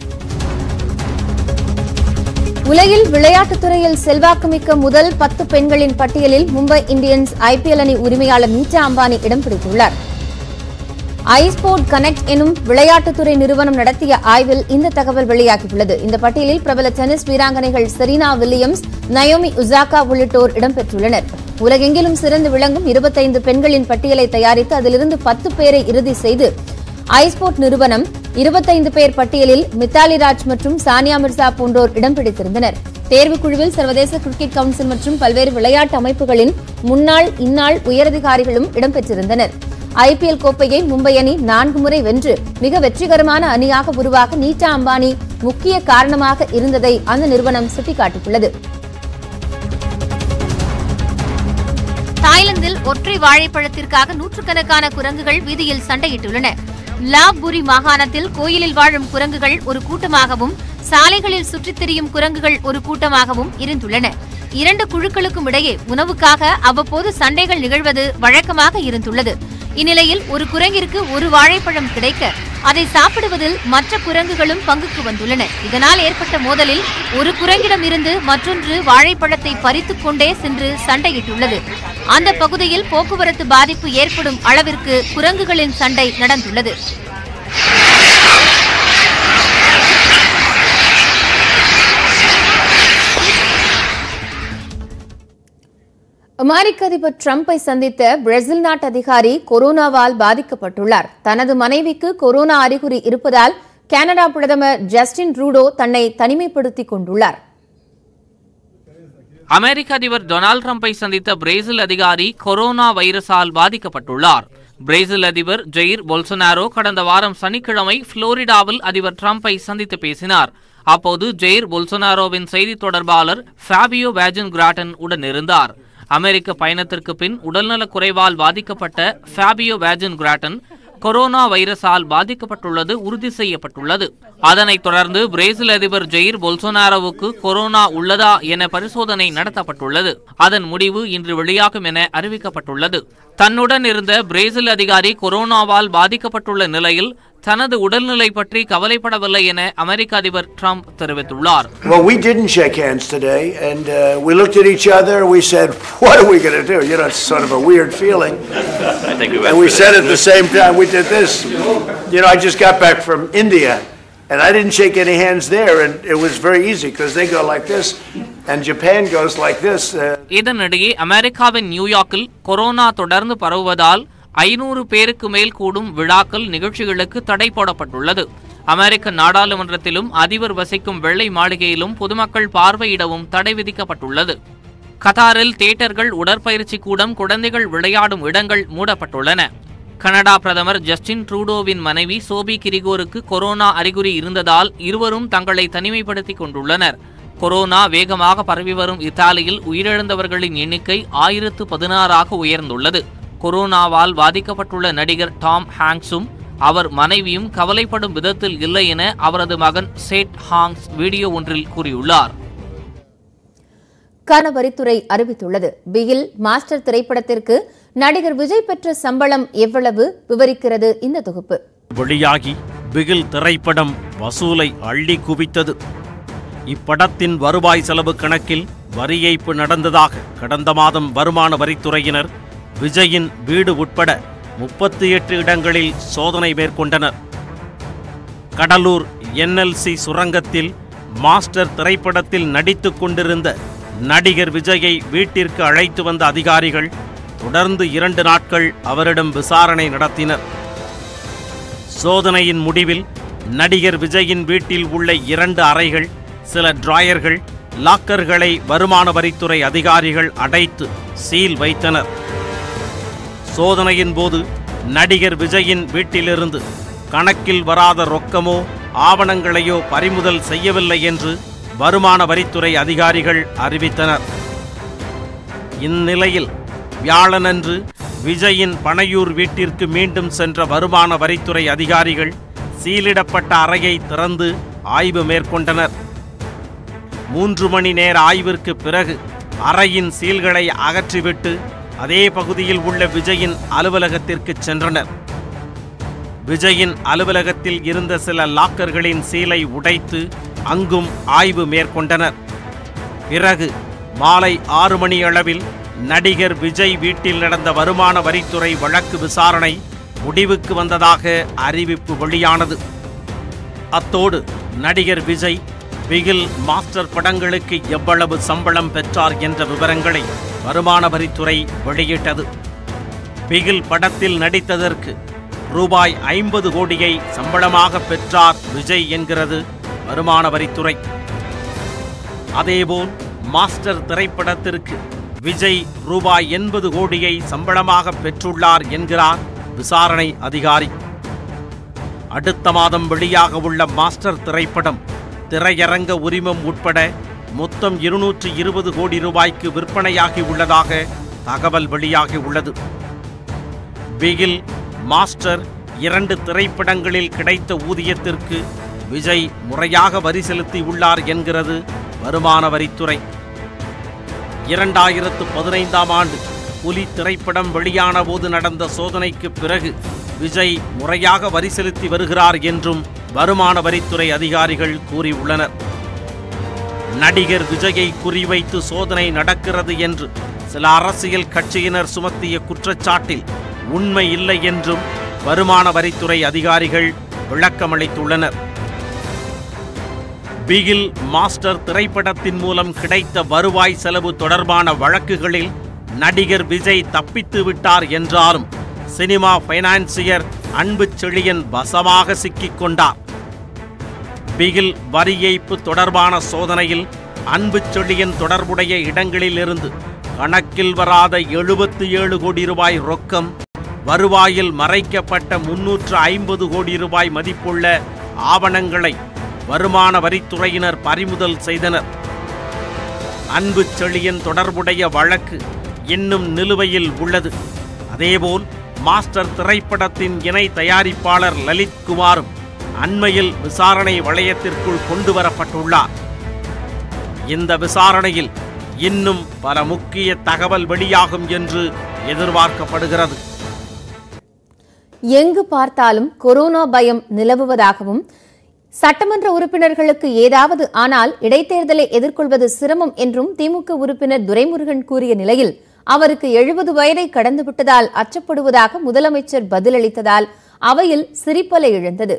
உலகில் விளையாட்டுத் துறையில் செல்வாக்குமிக்க முதல் பத்து பெண்களின் பட்டியலில் மும்பை இந்தியன்ஸ் ஐபிஎல் அணி உரிமையாளர் நீட்டா அம்பானி இடம் பிடித்துள்ளார் ஐஸ்போர்ட் கனெக்ட் எனும் விளையாட்டுத்துறை நிறுவனம் நடத்திய ஆய்வில் இந்த தகவல் வெளியாகியுள்ளது இந்த பட்டியலில் பிரபல டென்னிஸ் வீராங்கனைகள் செரீனா வில்லியம்ஸ் நயோமி உசாகா உள்ளிட்டோர் இடம்பெற்றுள்ளனர் உலகெங்கிலும் சிறந்து விளங்கும் இருபத்தைந்து பெண்களின் பட்டியலை தயாரித்து அதிலிருந்து பத்து பேரை இறுதி செய்து ஐஸ்போர்ட் நிறுவனம் இருபத்தைந்து பேர் பட்டியலில் மித்தாலி ராஜ் மற்றும் சானியா மிர்சா போன்றோர் இடம் பிடித்திருந்தனர் தேர்வுக்குழுவில் சர்வதேச கிரிக்கெட் கவுன்சில் மற்றும் பல்வேறு விளையாட்டு அமைப்புகளின் முன்னாள் இந்நாள் உயரதிகாரிகளும் இடம்பெற்றிருந்தனர் ஐபிஎல் கோப்பையை மும்பை அணி நான்கு முறை வென்று மிக வெற்றிகரமான அணியாக உருவாக நீட்டா அம்பானி முக்கிய காரணமாக இருந்ததை அந்த நிறுவனம் சுட்டிக்காட்டியுள்ளது தாய்லாந்தில் ஒற்றை வாழைப்பழத்திற்காக நூற்றுக்கணக்கான குரங்குகள் வீதியில் சண்டையிட்டுள்ளன லாப்புரி மாகாணத்தில் கோயிலில் வாழும் குரங்குகள் ஒரு கூட்டமாகவும் சாலைகளில் சுற்றித் திரியும் குரங்குகள் ஒரு கூட்டமாகவும் இருந்துள்ளன இரண்டு குழுக்களுக்கும் இடையே உணவுக்காக அவ்வப்போது சண்டைகள் நிகழ்வது வழக்கமாக இருந்துள்ளது இந்நிலையில் ஒரு குரங்கிற்கு ஒரு வாழைப்பழம் கிடைக்க அதை சாப்பிடுவதில் மற்ற குரங்குகளும் பங்குக்கு வந்துள்ளன இதனால் ஏற்பட்ட மோதலில் ஒரு குரங்கிடம் இருந்து மற்றொன்று வாழைப்பழத்தை பறித்துக் கொண்டே சென்று சண்டையிட்டுள்ளது அந்த பகுதியில் போக்குவரத்து பாதிப்பு ஏற்படும் அளவிற்கு குரங்குகளின் சண்டை நடந்துள்ளது அமெரிக்க அதிபர் டிரம்பை சந்தித்த பிரேசில் நாட்டு அதிகாரி கொரோனாவால் பாதிக்கப்பட்டுள்ளார் தனது மனைவிக்கு கொரோனா அறிகுறி இருப்பதால் கனடா பிரதமர் ஜஸ்டின் ட்ரூடோ தன்னை தனிமைப்படுத்திக் கொண்டுள்ளார் அமெரிக்க அதிபர் டொனால்டு டிரம்பை சந்தித்த பிரேசில் அதிகாரி கொரோனா வைரஸால் பாதிக்கப்பட்டுள்ளார் பிரேசில் அதிபர் ஜெயிர் பொல்சனாரோ கடந்த வாரம் சனிக்கிழமை புளோரிடாவில் அதிபர் டிரம்பை சந்தித்து பேசினார் அப்போது ஜெயிர் பொல்சனாரோவின் செய்தி தொடர்பாளர் ஃபேபியோ வேஜன் கிராட்டன் உடன் இருந்தார் அமெரிக்க பயணத்திற்கு பின் உடல்நலக் குறைவால் பாதிக்கப்பட்ட ஃபேபியோ வேஜன் கிராட்டன் கொரோனா வைரஸால் பாதிக்கப்பட்டுள்ளது உறுதி செய்யப்பட்டுள்ளது அதனைத் தொடர்ந்து பிரேசில் அதிபர் ஜெயிர் பொல்சோனாரோவுக்கு கொரோனா உள்ளதா என பரிசோதனை நடத்தப்பட்டுள்ளது அதன் முடிவு இன்று வெளியாகும் என அறிவிக்கப்பட்டுள்ளது தன்னுடன் இருந்த பிரேசில் அதிகாரி கொரோனாவால் பாதிக்கப்பட்டுள்ள நிலையில் தனது உடல்நிலை பற்றி கவலைப்படவில்லை என அமெரிக்க அதிபர் ட்ரம்ப் தெரிவித்துள்ளார் Well, we didn't shake hands today, and uh, we looked at each other. We said, "What are we going to do?" You know, it's sort of a weird feeling. I think we went And we for said this. at the same time, we did this. You know, I just got back from India, and I didn't shake any hands there, and it was very easy because they go like this, and Japan goes like this. Uh, இதனிடையே அமெரிக்காவின் நியூயார்க்கில் கொரோனா தொடர்ந்து பரவுவதால் ஐநூறு பேருக்கு மேல் கூடும் விழாக்கள் நிகழ்ச்சிகளுக்கு தடை போடப்பட்டுள்ளது அமெரிக்க நாடாளுமன்றத்திலும் அதிபர் வசிக்கும் வெள்ளை மாளிகையிலும் பொதுமக்கள் பார்வையிடவும் தடை விதிக்கப்பட்டுள்ளது கத்தாரில் தியேட்டர்கள் உடற்பயிற்சி கூடம் குழந்தைகள் விளையாடும் இடங்கள் மூடப்பட்டுள்ளன கனடா பிரதமர் ஜஸ்டின் ட்ரூடோவின் மனைவி சோபி கிரிகோருக்கு கொரோனா அறிகுறி இருந்ததால் இருவரும் தங்களை தனிமைப்படுத்திக் கொண்டுள்ளனர் கொரோனா வேகமாக பரவி வரும் இத்தாலியில் உயிரிழந்தவர்களின் எண்ணிக்கை ஆயிரத்து பதினாறாக உயர்ந்துள்ளது கொரோனாவால் பாதிக்கப்பட்டுள்ள நடிகர் டாம் ஹாங்ஸும் அவர் மனைவியும் கவலைப்படும் விதத்தில் இல்லை என அவரது மகன் சேட் ஹாங்ஸ் வீடியோ ஒன்றில் கூறியுள்ளார் கன வரித்துறை அறிவித்துள்ளது பிகில் மாஸ்டர் திரைப்படத்திற்கு நடிகர் விஜய் பெற்ற சம்பளம் எவ்வளவு விவரிக்கிறது இந்த தொகுப்பு வெளியாகி பிகில் திரைப்படம் வசூலை அள்ளி குவித்தது இப்படத்தின் வருவாய் செலவு கணக்கில் வரி ஏய்ப்பு நடந்ததாக கடந்த மாதம் வருமான வரித்துறையினர் விஜயின் வீடு உட்பட முப்பத்தி எட்டு இடங்களில் சோதனை மேற்கொண்டனர் கடலூர் என்எல்சி சுரங்கத்தில் மாஸ்டர் திரைப்படத்தில் நடித்துக் கொண்டிருந்த நடிகர் விஜயை வீட்டிற்கு அழைத்து வந்த அதிகாரிகள் தொடர்ந்து இரண்டு நாட்கள் அவரிடம் விசாரணை நடத்தினர் சோதனையின் முடிவில் நடிகர் விஜயின் வீட்டில் உள்ள இரண்டு அறைகள் சில டிராயர்கள் லாக்கர்களை வருமான வரித்துறை அதிகாரிகள் அடைத்து சீல் வைத்தனர் சோதனையின் போது நடிகர் விஜயின் வீட்டிலிருந்து கணக்கில் வராத ரொக்கமோ ஆவணங்களையோ பறிமுதல் செய்யவில்லை என்று வருமான வரித்துறை அதிகாரிகள் அறிவித்தனர் இந்நிலையில் வியாழனன்று விஜயின் பனையூர் வீட்டிற்கு மீண்டும் சென்ற வருமான வரித்துறை அதிகாரிகள் சீலிடப்பட்ட அறையை திறந்து ஆய்வு மேற்கொண்டனர் மூன்று மணி நேர ஆய்விற்கு பிறகு அறையின் சீல்களை அகற்றிவிட்டு அதே பகுதியில் உள்ள விஜயின் அலுவலகத்திற்கு சென்றனர் விஜயின் அலுவலகத்தில் இருந்த சில லாக்கர்களின் சீலை உடைத்து அங்கும் ஆய்வு மேற்கொண்டனர் பிறகு மாலை ஆறு மணி அளவில் நடிகர் விஜய் வீட்டில் நடந்த வருமான வரித்துறை வழக்கு விசாரணை முடிவுக்கு வந்ததாக அறிவிப்பு வெளியானது அத்தோடு நடிகர் விஜய் பிகில் மாஸ்டர் படங்களுக்கு எவ்வளவு சம்பளம் பெற்றார் என்ற விவரங்களை வருமான வரித்துறை வெளியிட்டது பிகில் படத்தில் நடித்ததற்கு ரூபாய் ஐம்பது கோடியை சம்பளமாக பெற்றார் விஜய் என்கிறது வருமான வரித்துறை அதேபோல் மாஸ்டர் திரைப்படத்திற்கு விஜய் ரூபாய் எண்பது கோடியை சம்பளமாக பெற்றுள்ளார் என்கிறார் விசாரணை அதிகாரி அடுத்த மாதம் வெளியாக உள்ள மாஸ்டர் திரைப்படம் திரையரங்க உரிமம் உட்பட மொத்தம் இருநூற்று இருபது கோடி ரூபாய்க்கு விற்பனையாகி உள்ளதாக தகவல் வெளியாகி உள்ளது பிகில் மாஸ்டர் இரண்டு திரைப்படங்களில் கிடைத்த ஊதியத்திற்கு விஜய் முறையாக வரி செலுத்தியுள்ளார் என்கிறது வருமான வரித்துறை இரண்டாயிரத்து பதினைந்தாம் ஆண்டு புலி திரைப்படம் வெளியான போது நடந்த சோதனைக்கு பிறகு விஜய் முறையாக வரி செலுத்தி வருகிறார் என்றும் வருமான வரித்துறை அதிகாரிகள் கூறியுள்ளனர் நடிகர் விஜயை குறிவைத்து சோதனை நடக்கிறது என்று சில அரசியல் கட்சியினர் சுமத்திய குற்றச்சாட்டில் உண்மை இல்லை என்றும் வருமான வரித்துறை அதிகாரிகள் விளக்கமளித்துள்ளனர் பிகில் மாஸ்டர் திரைப்படத்தின் மூலம் கிடைத்த வருவாய் செலவு தொடர்பான வழக்குகளில் நடிகர் விஜய் தப்பித்து விட்டார் என்றாலும் சினிமா பைனான்சியர் அன்பு செழியன் வசமாக சிக்கிக் கொண்டார் பிகில் வரி ஏய்ப்பு தொடர்பான சோதனையில் அன்பு செழியன் தொடர்புடைய இடங்களிலிருந்து கணக்கில் வராத எழுபத்தி ஏழு கோடி ரூபாய் ரொக்கம் வருவாயில் மறைக்கப்பட்ட முன்னூற்று ஐம்பது கோடி ரூபாய் மதிப்புள்ள ஆவணங்களை வருமான வரித்துறையினர் பறிமுதல் செய்தனர் அன்பு செழியன் தொடர்புடைய வழக்கு இன்னும் நிலுவையில் உள்ளது அதேபோல் மாஸ்டர் திரைப்படத்தின் இணை தயாரிப்பாளர் லலித் குமாரும் அண்மையில் விசாரணை வளையத்திற்குள் கொண்டு வரப்பட்டுள்ளார் இந்த விசாரணையில் இன்னும் பல முக்கிய தகவல் வெளியாகும் என்று எதிர்பார்க்கப்படுகிறது எங்கு பார்த்தாலும் கொரோனா பயம் நிலவுவதாகவும் சட்டமன்ற உறுப்பினர்களுக்கு ஏதாவது ஆனால் இடைத்தேர்தலை எதிர்கொள்வது சிரமம் என்றும் திமுக உறுப்பினர் துரைமுருகன் கூறிய நிலையில் அவருக்கு எழுபது வயதை கடந்துவிட்டதால் அச்சப்படுவதாக முதலமைச்சர் பதிலளித்ததால் அவையில் சிரிப்பலை எழுந்தது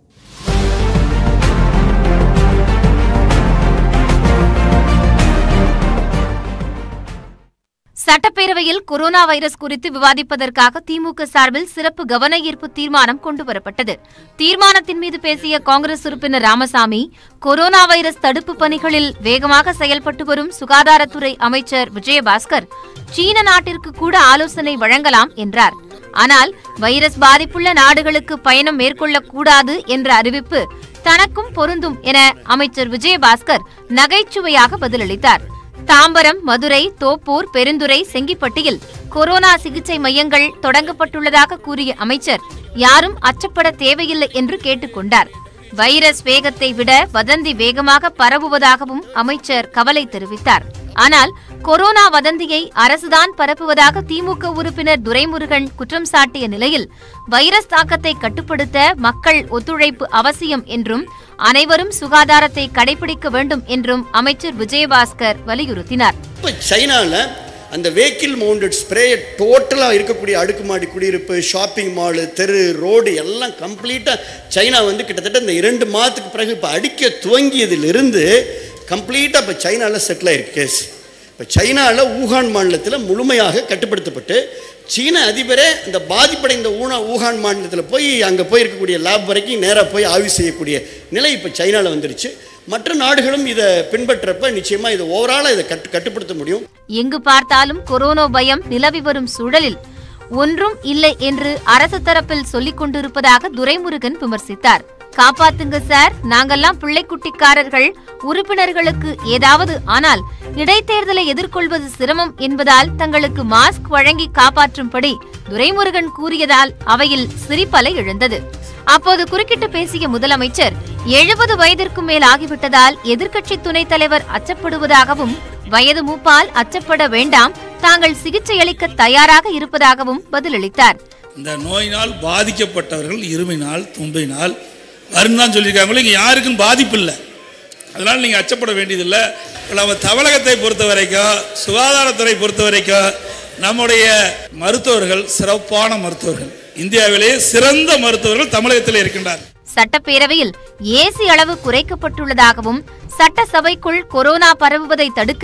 சட்டப்பேரவையில் கொரோனா வைரஸ் குறித்து விவாதிப்பதற்காக திமுக சார்பில் சிறப்பு கவன ஈர்ப்பு தீர்மானம் கொண்டுவரப்பட்டது தீர்மானத்தின் மீது பேசிய காங்கிரஸ் உறுப்பினர் ராமசாமி கொரோனா வைரஸ் தடுப்பு பணிகளில் வேகமாக செயல்பட்டு வரும் சுகாதாரத்துறை அமைச்சர் விஜயபாஸ்கர் சீன நாட்டிற்கு கூட ஆலோசனை வழங்கலாம் என்றார் ஆனால் வைரஸ் பாதிப்புள்ள நாடுகளுக்கு பயணம் மேற்கொள்ளக்கூடாது என்ற அறிவிப்பு தனக்கும் பொருந்தும் என அமைச்சர் விஜயபாஸ்கர் நகைச்சுவையாக பதிலளித்தார் தாம்பரம் மதுரை தோப்பூர் பெருந்துறை செங்கிப்பட்டியில் கொரோனா சிகிச்சை மையங்கள் தொடங்கப்பட்டுள்ளதாக கூறிய அமைச்சர் யாரும் அச்சப்பட தேவையில்லை என்று கேட்டுக்கொண்டார் வைரஸ் வேகத்தை விட வதந்தி வேகமாக பரவுவதாகவும் அமைச்சர் கவலை தெரிவித்தார் ஆனால் கொரோனா வதந்தியை அரசுதான் பரப்புவதாக திமுக உறுப்பினர் துரைமுருகன் குற்றம் சாட்டிய நிலையில் வைரஸ் தாக்கத்தை கட்டுப்படுத்த மக்கள் ஒத்துழைப்பு அவசியம் என்றும் அனைவரும் சுகாதாரத்தை கடைபிடிக்க வேண்டும் என்றும் அமைச்சர் விஜயபாஸ்கர் வலியுறுத்தினார் இப்போ சைனாவில் அந்த வெஹிக்கிள் மவுண்டட் ஸ்ப்ரே டோட்டலாக இருக்கக்கூடிய அடுக்குமாடி குடியிருப்பு ஷாப்பிங் மாலு தெரு ரோடு எல்லாம் கம்ப்ளீட்டாக சைனா வந்து கிட்டத்தட்ட இந்த இரண்டு மாதத்துக்கு பிறகு இப்போ அடிக்க துவங்கியதிலிருந்து கம்ப்ளீட்டாக இப்போ சைனாவில் செட்டில் ஆயிருக்கு கேஸ் இப்போ சைனாவில் ஊகான் மாநிலத்தில் முழுமையாக கட்டுப்படுத்தப்பட்டு சீன அதிபரே இந்த பாதிப்படைந்த ஊனா ஊகான் மாநிலத்தில் போய் அங்கே போய் இருக்கக்கூடிய லேப் வரைக்கும் நேராக போய் ஆய்வு செய்யக்கூடிய நிலை இப்போ சைனாவில் வந்துருச்சு மற்ற நாடுகளும் இதை பின்பற்றப்ப நிச்சயமாக இதை ஓவராலாக இதை கட்டு கட்டுப்படுத்த முடியும் எங்கு பார்த்தாலும் கொரோனா பயம் நிலவி வரும் சூழலில் ஒன்றும் இல்லை என்று அரசு தரப்பில் சொல்லிக் கொண்டிருப்பதாக துரைமுருகன் விமர்சித்தார் காப்பாத்துங்க சார் நாங்கெல்லாம் பிள்ளைக்குட்டிக்காரர்கள் உறுப்பினர்களுக்கு ஏதாவது ஆனால் இடைத்தேர்தலை எதிர்கொள்வது சிரமம் என்பதால் தங்களுக்கு மாஸ்க் வழங்கி காப்பாற்றும்படி துரைமுருகன் கூறியதால் அவையில் சிரிப்பலை எழுந்தது அப்போது குறுக்கிட்டு பேசிய முதலமைச்சர் எழுபது வயதிற்கு மேல் ஆகிவிட்டதால் எதிர்க்கட்சி துணைத் தலைவர் அச்சப்படுவதாகவும் வயது மூப்பால் அச்சப்பட வேண்டாம் தாங்கள் சிகிச்சை அளிக்க தயாராக இருப்பதாகவும் பதிலளித்தார் இந்த நோயினால் பாதிக்கப்பட்டவர்கள் இருமினால் தும்பினால் வருன்னு தான் சொல்லியிருக்காங்களோ இங்கே யாருக்கும் பாதிப்பு இல்லை அதனால் நீங்கள் அச்சப்பட வேண்டியதில்லை நம்ம தமிழகத்தை பொறுத்த வரைக்கும் சுகாதாரத்துறை பொறுத்த வரைக்கும் நம்முடைய மருத்துவர்கள் சிறப்பான மருத்துவர்கள் இந்தியாவிலேயே சிறந்த மருத்துவர்கள் தமிழகத்தில் இருக்கின்றார் சட்டப்பேரவையில் ஏசி அளவு குறைக்கப்பட்டுள்ளதாகவும் சட்டசபைக்குள் கொரோனா பரவுவதை தடுக்க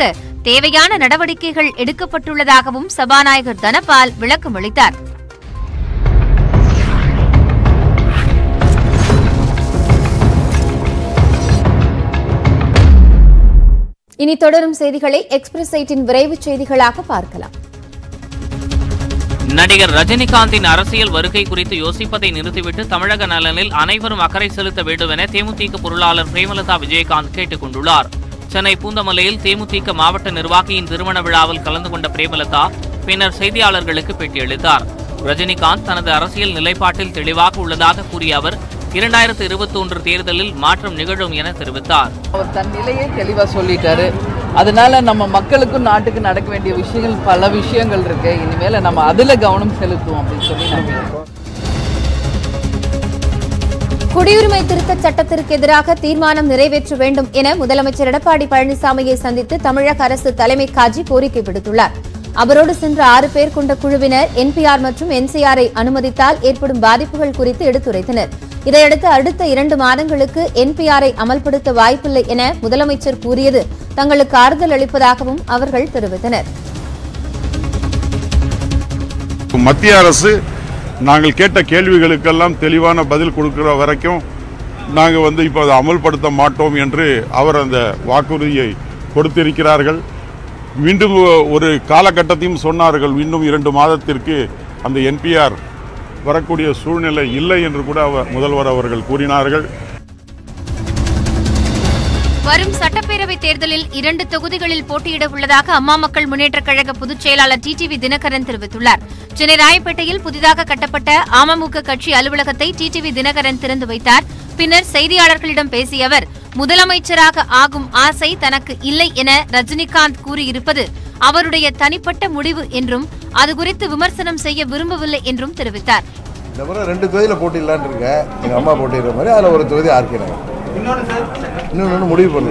தேவையான நடவடிக்கைகள் எடுக்கப்பட்டுள்ளதாகவும் சபாநாயகர் தனபால் விளக்கம் அளித்தார் இனி தொடரும் செய்திகளை எக்ஸ்பிரஸ் எயிட்டின் விரைவுச் செய்திகளாக பார்க்கலாம் நடிகர் ரஜினிகாந்தின் அரசியல் வருகை குறித்து யோசிப்பதை நிறுத்திவிட்டு தமிழக நலனில் அனைவரும் அக்கறை செலுத்த வேண்டும் என தேமுதிக பொருளாளர் பிரேமலதா விஜயகாந்த் கேட்டுக் கொண்டுள்ளார் சென்னை பூந்தமல்லியில் தேமுதிக மாவட்ட நிர்வாகியின் திருமண விழாவில் கலந்து கொண்ட பிரேமலதா பின்னர் செய்தியாளர்களுக்கு பேட்டியளித்தார் ரஜினிகாந்த் தனது அரசியல் நிலைப்பாட்டில் தெளிவாக உள்ளதாக கூறிய அவர் இரண்டாயிரத்து இருபத்தொன்று தேர்தலில் மாற்றம் நிகழும் என தெரிவித்தார் அவர் தன் நிலையை தெளிவாக சொல்லிட்டாரு அதனால நம்ம மக்களுக்கும் நாட்டுக்கு நடக்க வேண்டிய விஷயங்கள் பல விஷயங்கள் இருக்கு இனிமேல நம்ம அதுல கவனம் செலுத்துவோம் அப்படின்னு சொல்லி நான் குடியுரிமை திருத்தச் சட்டத்திற்கு எதிராக தீர்மானம் நிறைவேற்ற வேண்டும் என முதலமைச்சர் எடப்பாடி பழனிசாமியை சந்தித்து தமிழக அரசு தலைமை காஜி கோரிக்கை விடுத்துள்ளார் அவரோடு சென்ற ஆறு பேர் கொண்ட குழுவினர் என்பிஆர் மற்றும் என்சிஆரை அனுமதித்தால் ஏற்படும் பாதிப்புகள் குறித்து எடுத்துரைத்தனர் இதையடுத்து அடுத்த இரண்டு மாதங்களுக்கு என்பிஆரை அமல்படுத்த வாய்ப்பில்லை என முதலமைச்சர் கூறியது தங்களுக்கு ஆறுதல் அளிப்பதாகவும் அவர்கள் தெரிவித்தனர் மத்திய அரசு நாங்கள் கேட்ட கேள்விகளுக்கெல்லாம் தெளிவான பதில் கொடுக்கிற வரைக்கும் நாங்கள் வந்து இப்போ அதை அமல்படுத்த மாட்டோம் என்று அவர் அந்த வாக்குறுதியை கொடுத்திருக்கிறார்கள் மீண்டும் ஒரு காலகட்டத்தையும் சொன்னார்கள் இன்னும் இரண்டு மாதத்திற்கு அந்த என்பிஆர் வரக்கூடிய சூழ்நிலை இல்லை என்று கூட அவர் முதல்வர் அவர்கள் கூறினார்கள் வரும் சட்டப்பேரவைத் தேர்தலில் இரண்டு தொகுதிகளில் போட்டியிட உள்ளதாக அம்மா மக்கள் முன்னேற்றக் கழக பொதுச் செயலாளர் டிடிவி தினகரன் தெரிவித்துள்ளார் சென்னை ராயப்பேட்டையில் புதிதாக கட்டப்பட்ட அமமுக கட்சி அலுவலகத்தை டிடிவி தினகரன் திறந்து வைத்தார் பின்னர் செய்தியாளர்களிடம் பேசிய அவர் முதலமைச்சராக ஆகும் ஆசை தனக்கு இல்லை என ரஜினிகாந்த் கூறியிருப்பது அவருடைய தனிப்பட்ட முடிவு என்றும் அது குறித்து விமர்சனம் செய்ய விரும்பவில்லை என்றும் தெரிவித்தார் இந்த முறை ரெண்டு தொகுதியில் போட்டிடலான்னு இருக்கேன் எங்கள் அம்மா போட்டிடுற மாதிரி அதில் ஒரு தொகுதி ஆர்க்கிறாங்க இன்னொன்று முடிவு பண்ணு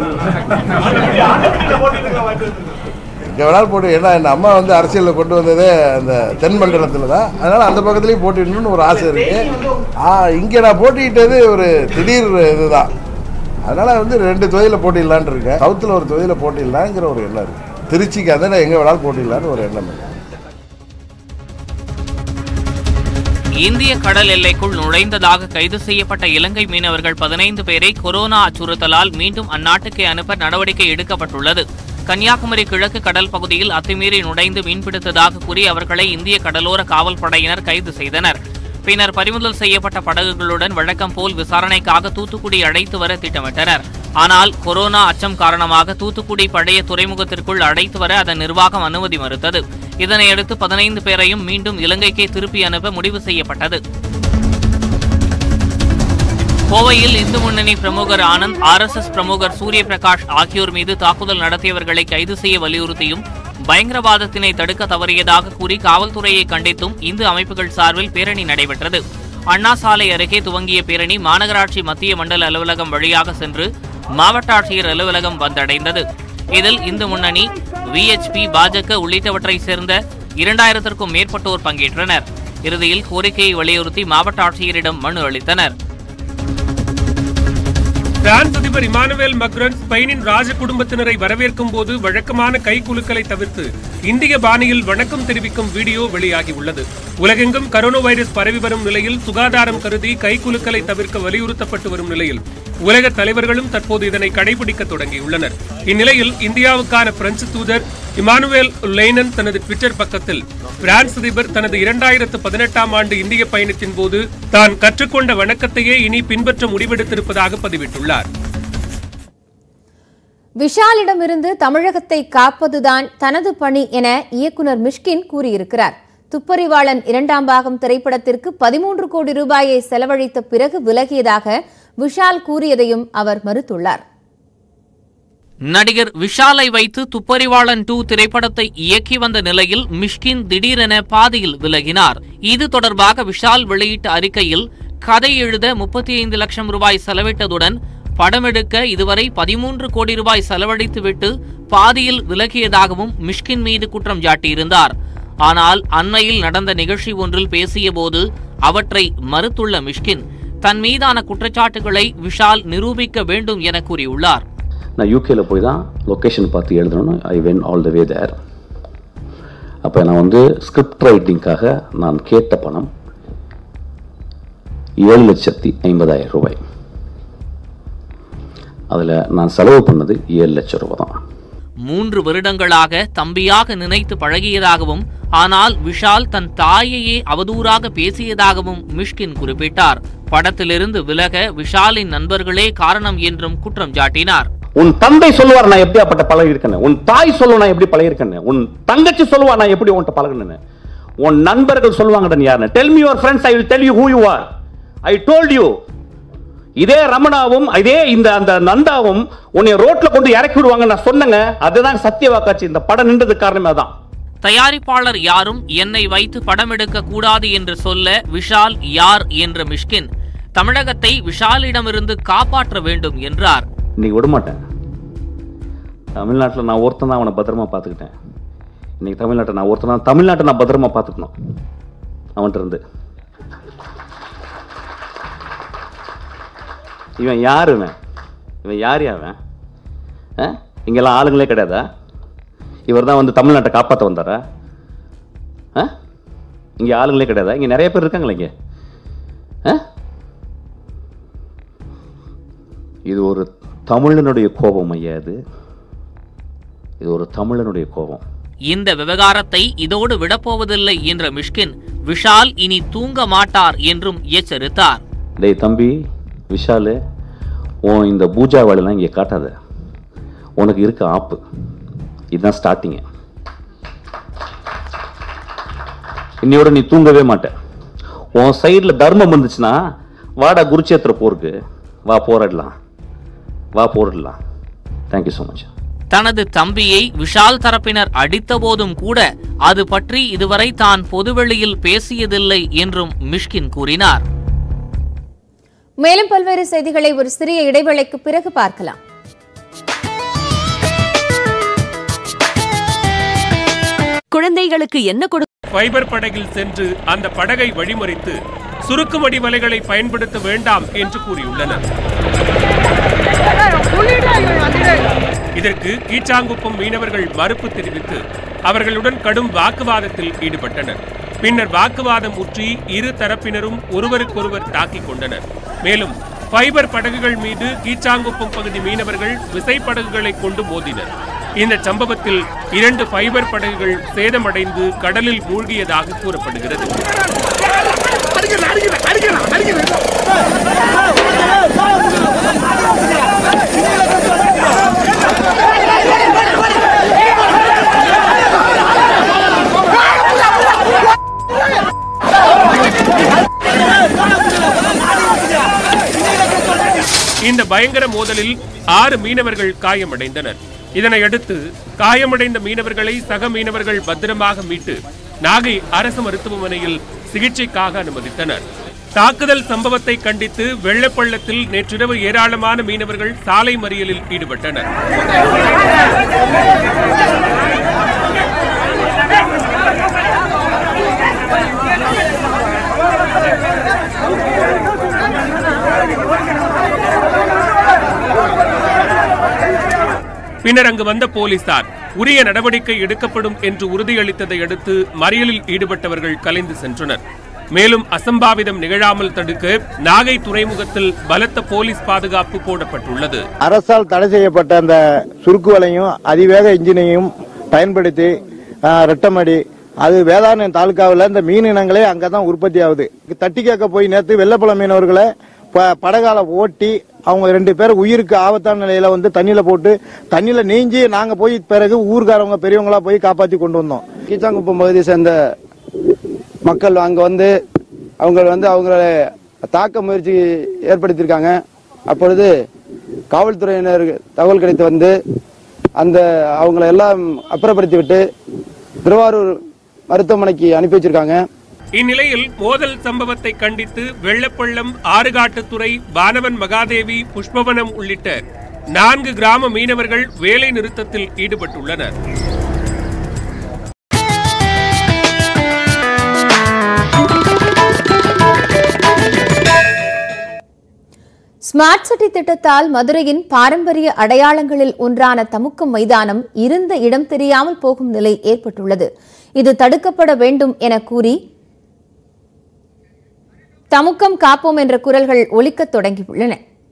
எங்கே வேணாலும் போட்டு ஏன்னா என் அம்மா வந்து அரசியலில் கொண்டு வந்ததே அந்த தென் மண்டலத்தில் தான் அதனால் அந்த பக்கத்துலேயும் போட்டிடணும்னு ஒரு ஆசை இருக்குது ஆ இங்கே நான் போட்டிக்கிட்டது ஒரு திடீர் இதுதான் அதனால் வந்து ரெண்டு தொகுதியில் போட்டிடலான்னு இருக்கேன் சவுத்தில் ஒரு தொகுதியில் போட்டிடலாங்கிற ஒரு எண்ணம் இருக்குது திருச்சிக்கு அதை எங்கே வேணாலும் போட்டிடலான்னு ஒரு எண்ணம் இருக்குது இந்திய கடல் எல்லைக்குள் நுழைந்ததாக கைது செய்யப்பட்ட இலங்கை மீனவர்கள் பதினைந்து பேரை கொரோனா அச்சுறுத்தலால் மீண்டும் அந்நாட்டுக்கு அனுப்ப நடவடிக்கை எடுக்கப்பட்டுள்ளது கன்னியாகுமரி கிழக்கு கடல் பகுதியில் அத்துமீறி நுழைந்து மீன்பிடித்ததாக கூறி அவர்களை இந்திய கடலோர காவல் படையினர் கைது செய்தனர் பின்னர் பறிமுதல் செய்யப்பட்ட படகுகளுடன் வழக்கம் போல் விசாரணைக்காக தூத்துக்குடி அழைத்து வர திட்டமிட்டனர் ஆனால் கொரோனா அச்சம் காரணமாக தூத்துக்குடி பழைய துறைமுகத்திற்குள் அழைத்து வர அதன் நிர்வாகம் அனுமதி மறுத்தது இதனையடுத்து பதினைந்து பேரையும் மீண்டும் இலங்கைக்கே திருப்பி அனுப்ப முடிவு செய்யப்பட்டது கோவையில் இந்து முன்னணி பிரமுகர் ஆனந்த் ஆர்எஸ்எஸ் பிரமுகர் சூரிய பிரகாஷ் ஆகியோர் மீது தாக்குதல் நடத்தியவர்களை கைது செய்ய வலியுறுத்தியும் பயங்கரவாதத்தினை தடுக்க தவறியதாக கூறி காவல்துறையை கண்டித்தும் இந்து அமைப்புகள் சார்பில் பேரணி நடைபெற்றது அண்ணா சாலை அருகே துவங்கிய பேரணி மாநகராட்சி மத்திய மண்டல அலுவலகம் வழியாக சென்று மாவட்ட ஆட்சியர் அலுவலகம் வந்தடைந்தது இதில் இந்து முன்னணி விஎச்பி பாஜக உள்ளிட்டவற்றை சேர்ந்த இரண்டாயிரத்திற்கும் மேற்பட்டோர் பங்கேற்றனர் இறுதியில் கோரிக்கையை வலியுறுத்தி மாவட்ட ஆட்சியரிடம் மனு அளித்தனர் பிரான்ஸ் அதிபர் இமானுவேல் மக்ரன் ஸ்பெயினின் ராஜ குடும்பத்தினரை வரவேற்கும் போது வழக்கமான கைகுலுக்கலை தவிர்த்து இந்திய பாணியில் வணக்கம் தெரிவிக்கும் வீடியோ வெளியாகியுள்ளது உலகெங்கும் கரோனா வைரஸ் பரவி வரும் நிலையில் சுகாதாரம் கருதி கைகுலுக்கலை தவிர்க்க வலியுறுத்தப்பட்டு வரும் நிலையில் உலக தலைவர்களும் தற்போது இதனை கடைபிடிக்க தொடங்கியுள்ளனர் இந்நிலையில் இந்தியாவுக்கான பிரெஞ்சு தூதர் இமானுவேல் லெய்னன் தனது ட்விட்டர் பக்கத்தில் பிரான்ஸ் அதிபர் தனது இரண்டாயிரத்து பதினெட்டாம் ஆண்டு இந்திய பயணத்தின் போது தான் கற்றுக்கொண்ட வணக்கத்தையே இனி பின்பற்ற முடிவெடுத்திருப்பதாக பதிவிட்டுள்ளார் விஷாலிடமிருந்து தமிழகத்தை காப்பதுதான் தனது பணி என இயக்குனர் மிஷ்கின் கூறியிருக்கிறார் துப்பறிவாளன் இரண்டாம் பாகம் திரைப்படத்திற்கு பதிமூன்று கோடி ரூபாயை செலவழித்த பிறகு விலகியதாக விஷால் கூறியதையும் அவர் மறுத்துள்ளார் நடிகர் விஷாலை வைத்து துப்பறிவாளன் டூ திரைப்படத்தை இயக்கி வந்த நிலையில் மிஷ்கின் திடீரென பாதியில் விலகினார் இது தொடர்பாக விஷால் வெளியிட்ட அறிக்கையில் கதை எழுத முப்பத்தி ஐந்து லட்சம் ரூபாய் செலவிட்டதுடன் படமெடுக்க இதுவரை பதிமூன்று கோடி ரூபாய் செலவழித்துவிட்டு பாதியில் விலகியதாகவும் மிஷ்கின் மீது குற்றம் சாட்டியிருந்தார் ஆனால் அண்மையில் நடந்த நிகழ்ச்சி ஒன்றில் பேசியபோது அவற்றை மறுத்துள்ள மிஷ்கின் தன் மீதான குற்றச்சாட்டுகளை விஷால் நிரூபிக்க வேண்டும் என கூறியுள்ளார் நான் யூகேல போய் தான் லொக்கேஷன் பார்த்து எழுதணும்னு ஐ வென் ஆல் த வே தேர் அப்போ நான் வந்து ஸ்கிரிப்ட் ரைட்டிங்காக நான் கேட்ட பணம் ஏழு லட்சத்தி ஐம்பதாயிரம் ரூபாய் அதில் நான் செலவு பண்ணது ஏழு லட்சம் ரூபாய் தான் மூன்று வருடங்களாக தம்பியாக நினைத்து பழகியதாகவும் ஆனால் விஷால் தன் தாயையே அவதூறாக பேசியதாகவும் மிஷ்கின் குறிப்பிட்டார் படத்திலிருந்து விலக விஷாலின் நண்பர்களே காரணம் என்றும் குற்றம் சாட்டினார் உன் தந்தை சொல்லுவார் நான் எப்படியாப்பட்ட பழகி இருக்கேன்னு உன் தாய் சொல்லுவா நான் எப்படி பழகிருக்கேன்னு உன் தங்கச்சி சொல்லுவா நான் எப்படி உன்கிட்ட பழகினேன்னு உன் நண்பர்கள் சொல்லுவாங்கடா நீ யாருன்னு tell me your friends I will tell you who you are I told you இதே ரமணாவும் இதே இந்த அந்த நந்தாவும் உன்னை ரோட்ல கொண்டு இறக்கி விடுவாங்க நான் சொன்னேங்க அதுதான் சத்திய வாக்காச்சு இந்த படம் நின்றதுக்கு காரணமே அதான் தயாரிப்பாளர் யாரும் என்னை வைத்து படம் எடுக்க கூடாது என்று சொல்ல விஷால் யார் என்ற மிஷ்கின் தமிழகத்தை விஷாலிடமிருந்து காப்பாற்ற வேண்டும் என்றார் இன்னைக்கு விட மாட்டேன் தமிழ்நாட்டில் நான் ஒருத்தன் தான் அவனை பத்திரமா பார்த்துக்கிட்டேன் இன்னைக்கு தமிழ்நாட்டை நான் ஒருத்தன் தான் தமிழ்நாட்டை நான் பத்திரமா பார்த்துக்கணும் அவன்கிட்ட இருந்து இவன் யார் இவன் இவன் யார் அவன் ஆ? இங்கெல்லாம் ஆளுங்களே கிடையாதா இவர் தான் வந்து தமிழ்நாட்டை காப்பாற்ற வந்தாரா ஆ இங்கே ஆளுங்களே கிடையாதா இங்கே நிறைய பேர் இருக்காங்களே இங்கே ஆ இது ஒரு தமிழனுடைய கோபம் ஐயா இது இது ஒரு தமிழனுடைய கோபம் இந்த விவகாரத்தை இதோடு விடப்போவதில்லை என்ற மிஷ்கின் விஷால் இனி தூங்க மாட்டார் என்றும் எச்சரித்தார் டேய் தம்பி விஷாலு உன் இந்த பூஜா வேலைலாம் இங்கே காட்டாத உனக்கு இருக்க ஆப்பு இதுதான் ஸ்டார்டிங்கு இன்னையோட நீ தூங்கவே மாட்ட உன் சைடில் தர்மம் இருந்துச்சுன்னா வாடா குருச்சேத்திர போருக்கு வா போராடலாம் வா போரிடலாம் தேங்க்யூ ஸோ மச் தனது தம்பியை விஷால் தரப்பினர் அடித்தபோதும் கூட அது பற்றி இதுவரை தான் பொதுவெளியில் பேசியதில்லை என்றும் மிஷ்கின் கூறினார் மேலும் பல்வேறு செய்திகளை ஒரு சிறிய இடைவேளைக்கு பிறகு பார்க்கலாம் குழந்தைகளுக்கு என்ன கொடு ஃபைபர் படகில் சென்று அந்த படகை வழிமறித்து சுருக்குமடி வலைகளை பயன்படுத்த வேண்டாம் என்று கூறியுள்ளனர் இதற்கு கீச்சாங்குப்பம் மீனவர்கள் மறுப்பு தெரிவித்து அவர்களுடன் கடும் வாக்குவாதத்தில் ஈடுபட்டனர் பின்னர் வாக்குவாதம் முற்றி இரு தரப்பினரும் ஒருவருக்கொருவர் தாக்கிக் கொண்டனர் மேலும் ஃபைபர் படகுகள் மீது கீச்சாங்குப்பம் பகுதி மீனவர்கள் விசைப்படகுகளை கொண்டு மோதினர் இந்த சம்பவத்தில் இரண்டு ஃபைபர் படகுகள் சேதமடைந்து கடலில் மூழ்கியதாக கூறப்படுகிறது இந்த பயங்கர மோதலில் ஆறு மீனவர்கள் காயமடைந்தனர் இதனையடுத்து காயமடைந்த மீனவர்களை சக மீனவர்கள் பத்திரமாக மீட்டு நாகை அரசு மருத்துவமனையில் சிகிச்சைக்காக அனுமதித்தனர் தாக்குதல் சம்பவத்தை கண்டித்து வெள்ளப்பள்ளத்தில் நேற்றிரவு ஏராளமான மீனவர்கள் சாலை மறியலில் ஈடுபட்டனர் பின்னர் அங்கு வந்த போலீசார் உரிய நடவடிக்கை எடுக்கப்படும் என்று உறுதியளித்ததை அடுத்து மறியலில் ஈடுபட்டவர்கள் கலைந்து சென்றனர் மேலும் அசம்பாவிதம் நிகழாமல் தடுக்க நாகை துறைமுகத்தில் பலத்த போலீஸ் பாதுகாப்பு போடப்பட்டுள்ளது அரசால் தடை செய்யப்பட்ட அந்த சுருக்கு வலையும் அதிவேக இன்ஜினையும் பயன்படுத்தி ஆ, ரெட்டமடி அது வேதாரண்யம் தாலுக்காவில் இந்த மீன் இனங்களே அங்கே தான் உற்பத்தி ஆகுது தட்டி கேட்க போய் நேற்று வெள்ளப்பழ மீனவர்களை ப- படகால ஓட்டி அவங்க ரெண்டு பேர் உயிருக்கு ஆபத்தான நிலையில வந்து தண்ணியில போட்டு தண்ணியில நீஞ்சி நாங்க போய் பிறகு ஊர்காரவங்க பெரியவங்களா போய் காப்பாத்தி கொண்டு வந்தோம் கீச்சாங்குப்பம் பகுதியை சேர்ந்த மக்கள் அங்க வந்து அவங்க வந்து அவங்களை தாக்க முயற்சி ஏற்படுத்தியிருக்காங்க அப்பொழுது காவல்துறையினர் தகவல் கிடைத்து வந்து அந்த அவங்களை எல்லாம் அப்புறப்படுத்தி விட்டு திருவாரூர் மருத்துவமனைக்கு அனுப்பி வச்சிருக்காங்க இந்நிலையில் மோதல் சம்பவத்தை கண்டித்து வெள்ளப்பள்ளம் ஆறுகாட்டுத்துறை வானவன் மகாதேவி புஷ்பவனம் உள்ளிட்ட நான்கு கிராம மீனவர்கள் வேலை நிறுத்தத்தில் ஈடுபட்டுள்ளனர் ஸ்மார்ட் சிட்டி திட்டத்தால் மதுரையின் பாரம்பரிய அடையாளங்களில் ஒன்றான தமுக்கம் மைதானம் இருந்த இடம் தெரியாமல் போகும் நிலை ஏற்பட்டுள்ளது இது தடுக்கப்பட வேண்டும் என கூறி தமுக்கம் காப்போம் என்ற குரல்கள் ஒலிக்கத் தொடங்கியுள்ளன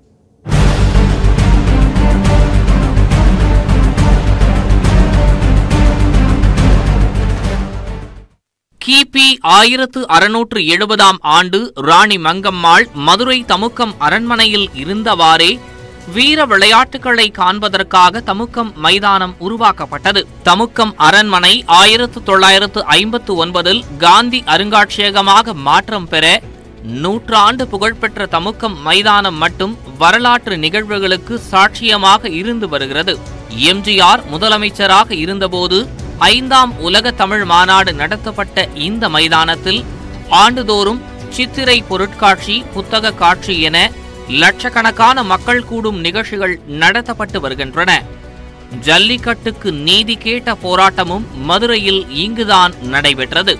கிபி ஆயிரத்து அறுநூற்று எழுபதாம் ஆண்டு ராணி மங்கம்மாள் மதுரை தமுக்கம் அரண்மனையில் இருந்தவாறே வீர விளையாட்டுகளை காண்பதற்காக தமுக்கம் மைதானம் உருவாக்கப்பட்டது தமுக்கம் அரண்மனை ஆயிரத்து தொள்ளாயிரத்து ஐம்பத்து ஒன்பதில் காந்தி அருங்காட்சியகமாக மாற்றம் பெற நூற்றாண்டு புகழ்பெற்ற தமுக்கம் மைதானம் மட்டும் வரலாற்று நிகழ்வுகளுக்கு சாட்சியமாக இருந்து வருகிறது எம்ஜிஆர் முதலமைச்சராக இருந்தபோது ஐந்தாம் உலக தமிழ் மாநாடு நடத்தப்பட்ட இந்த மைதானத்தில் ஆண்டுதோறும் சித்திரை பொருட்காட்சி புத்தக காட்சி என லட்சக்கணக்கான மக்கள் கூடும் நிகழ்ச்சிகள் நடத்தப்பட்டு வருகின்றன ஜல்லிக்கட்டுக்கு நீதி கேட்ட போராட்டமும் மதுரையில் இங்குதான் நடைபெற்றது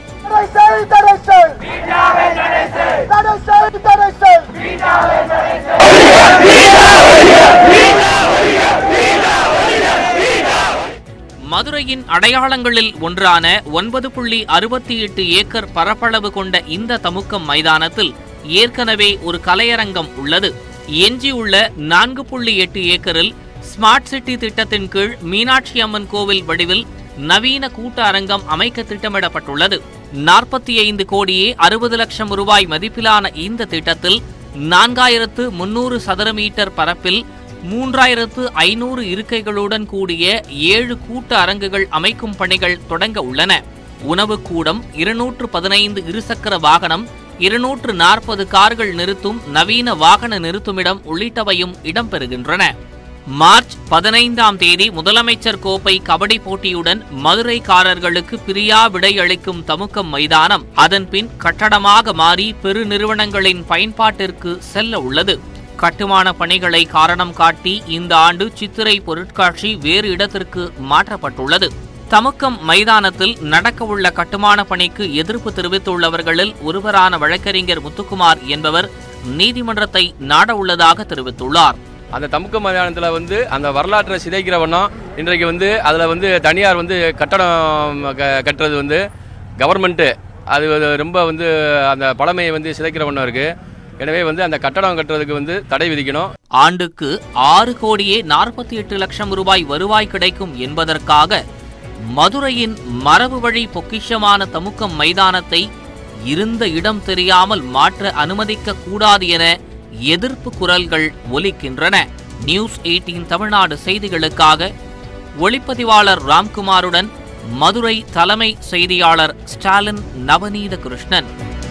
மதுரையின் அடையாளங்களில் ஒன்றான ஒன்பது புள்ளி அறுபத்தி எட்டு ஏக்கர் பரப்பளவு கொண்ட இந்த தமுக்கம் மைதானத்தில் ஏற்கனவே ஒரு கலையரங்கம் உள்ளது எஞ்சியுள்ள நான்கு புள்ளி எட்டு ஏக்கரில் ஸ்மார்ட் சிட்டி திட்டத்தின் கீழ் மீனாட்சி அம்மன் கோவில் வடிவில் நவீன கூட்ட அரங்கம் அமைக்க திட்டமிடப்பட்டுள்ளது நாற்பத்தி ஐந்து கோடியே அறுபது லட்சம் ரூபாய் மதிப்பிலான இந்த திட்டத்தில் நான்காயிரத்து முன்னூறு சதுர மீட்டர் பரப்பில் மூன்றாயிரத்து ஐநூறு இருக்கைகளுடன் கூடிய ஏழு கூட்ட அரங்குகள் அமைக்கும் பணிகள் தொடங்க உள்ளன உணவு கூடம் இருநூற்று பதினைந்து இருசக்கர வாகனம் இருநூற்று நாற்பது கார்கள் நிறுத்தும் நவீன வாகன நிறுத்துமிடம் உள்ளிட்டவையும் இடம்பெறுகின்றன மார்ச் பதினைந்தாம் தேதி முதலமைச்சர் கோப்பை கபடி போட்டியுடன் மதுரைக்காரர்களுக்கு பிரியா விடையளிக்கும் தமுக்கம் மைதானம் அதன்பின் கட்டடமாக மாறி பெருநிறுவனங்களின் பயன்பாட்டிற்கு செல்ல உள்ளது கட்டுமான பணிகளை காரணம் காட்டி இந்த ஆண்டு சித்திரை பொருட்காட்சி வேறு இடத்திற்கு மாற்றப்பட்டுள்ளது தமுக்கம் மைதானத்தில் நடக்கவுள்ள கட்டுமான பணிக்கு எதிர்ப்பு தெரிவித்துள்ளவர்களில் ஒருவரான வழக்கறிஞர் முத்துக்குமார் என்பவர் நீதிமன்றத்தை நாட உள்ளதாக தெரிவித்துள்ளார் அந்த தமுக்க மைதானத்தில் வந்து அந்த வரலாற்றை சிதைக்கிற வண்ணம் இன்றைக்கு வந்து அதில் வந்து தனியார் வந்து கட்டடம் க- கட்டுறது வந்து கவர்மெண்ட்டு அது வந்து ரொம்ப வந்து அந்த பழமையை வந்து சிதைக்கிற வண்ணம் இருக்குது எனவே வந்து அந்த கட்டடம் கட்டுறதுக்கு வந்து தடை விதிக்கணும் ஆண்டுக்கு ஆறு கோடியே நாற்பத்தி எட்டு லட்சம் ரூபாய் வருவாய் கிடைக்கும் என்பதற்காக மதுரையின் மரபு வழி பொக்கிஷமான தமுக்கம் மைதானத்தை இருந்த இடம் தெரியாமல் மாற்ற அனுமதிக்க கூடாது என எதிர்ப்பு குரல்கள் ஒலிக்கின்றன நியூஸ் 18 தமிழ்நாடு செய்திகளுக்காக ஒளிப்பதிவாளர் ராம்குமாருடன் மதுரை தலைமை செய்தியாளர் ஸ்டாலின் நவநீத கிருஷ்ணன்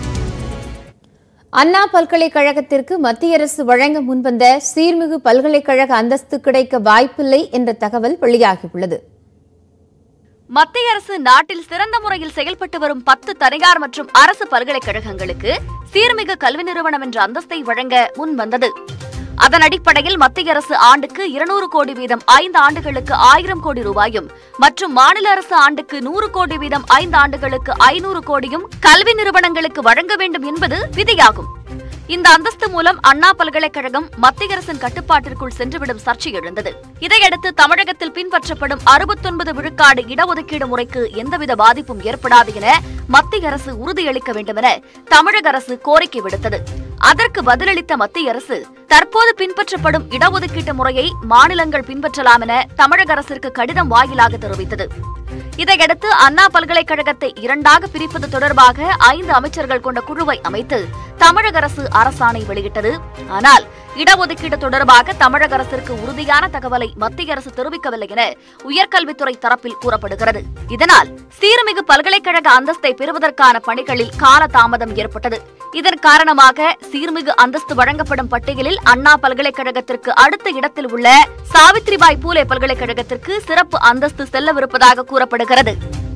அண்ணா பல்கலைக்கழகத்திற்கு மத்திய அரசு வழங்க முன்வந்த சீர்மிகு பல்கலைக்கழக அந்தஸ்து கிடைக்க வாய்ப்பில்லை என்ற தகவல் வெளியாகியுள்ளது மத்திய அரசு நாட்டில் சிறந்த முறையில் செயல்பட்டு வரும் பத்து தனியார் மற்றும் அரசு பல்கலைக்கழகங்களுக்கு சீர்மிகு கல்வி நிறுவனம் என்ற அந்தஸ்தை வழங்க முன் வந்தது அதன் அடிப்படையில் மத்திய அரசு ஆண்டுக்கு இருநூறு கோடி வீதம் ஐந்து ஆண்டுகளுக்கு ஆயிரம் கோடி ரூபாயும் மற்றும் மாநில அரசு ஆண்டுக்கு நூறு கோடி வீதம் ஐந்து ஆண்டுகளுக்கு ஐநூறு கோடியும் கல்வி நிறுவனங்களுக்கு வழங்க வேண்டும் என்பது விதியாகும் இந்த அந்தஸ்து மூலம் அண்ணா பல்கலைக்கழகம் மத்திய அரசின் கட்டுப்பாட்டிற்குள் சென்றுவிடும் சர்ச்சை எழுந்தது இதையடுத்து தமிழகத்தில் பின்பற்றப்படும் அறுபத்தொன்பது விழுக்காடு இடஒதுக்கீடு முறைக்கு எந்தவித பாதிப்பும் ஏற்படாது என மத்திய அரசு உறுதியளிக்க வேண்டும் என தமிழக அரசு கோரிக்கை விடுத்தது அதற்கு பதிலளித்த மத்திய அரசு தற்போது பின்பற்றப்படும் இடஒதுக்கீட்டு முறையை மாநிலங்கள் பின்பற்றலாம் என தமிழக அரசிற்கு கடிதம் வாயிலாக தெரிவித்தது இதையடுத்து அண்ணா பல்கலைக்கழகத்தை இரண்டாக பிரிப்பது தொடர்பாக ஐந்து அமைச்சர்கள் கொண்ட குழுவை அமைத்து தமிழக அரசு அரசாணை வெளியிட்டது ஆனால் இடஒதுக்கீடு தொடர்பாக தமிழக அரசிற்கு உறுதியான தகவலை மத்திய அரசு தெரிவிக்கவில்லை என உயர்கல்வித்துறை தரப்பில் கூறப்படுகிறது இதனால் சீர்மிகு பல்கலைக்கழக அந்தஸ்தை பெறுவதற்கான பணிகளில் கால தாமதம் ஏற்பட்டது இதன் காரணமாக சீர்மிகு அந்தஸ்து வழங்கப்படும் பட்டியலில் அண்ணா பல்கலைக்கழகத்திற்கு அடுத்த இடத்தில் உள்ள சாவித்ரிபாய் பூலே பல்கலைக்கழகத்திற்கு சிறப்பு அந்தஸ்து செல்லவிருப்பதாக கூறப்படுகிறது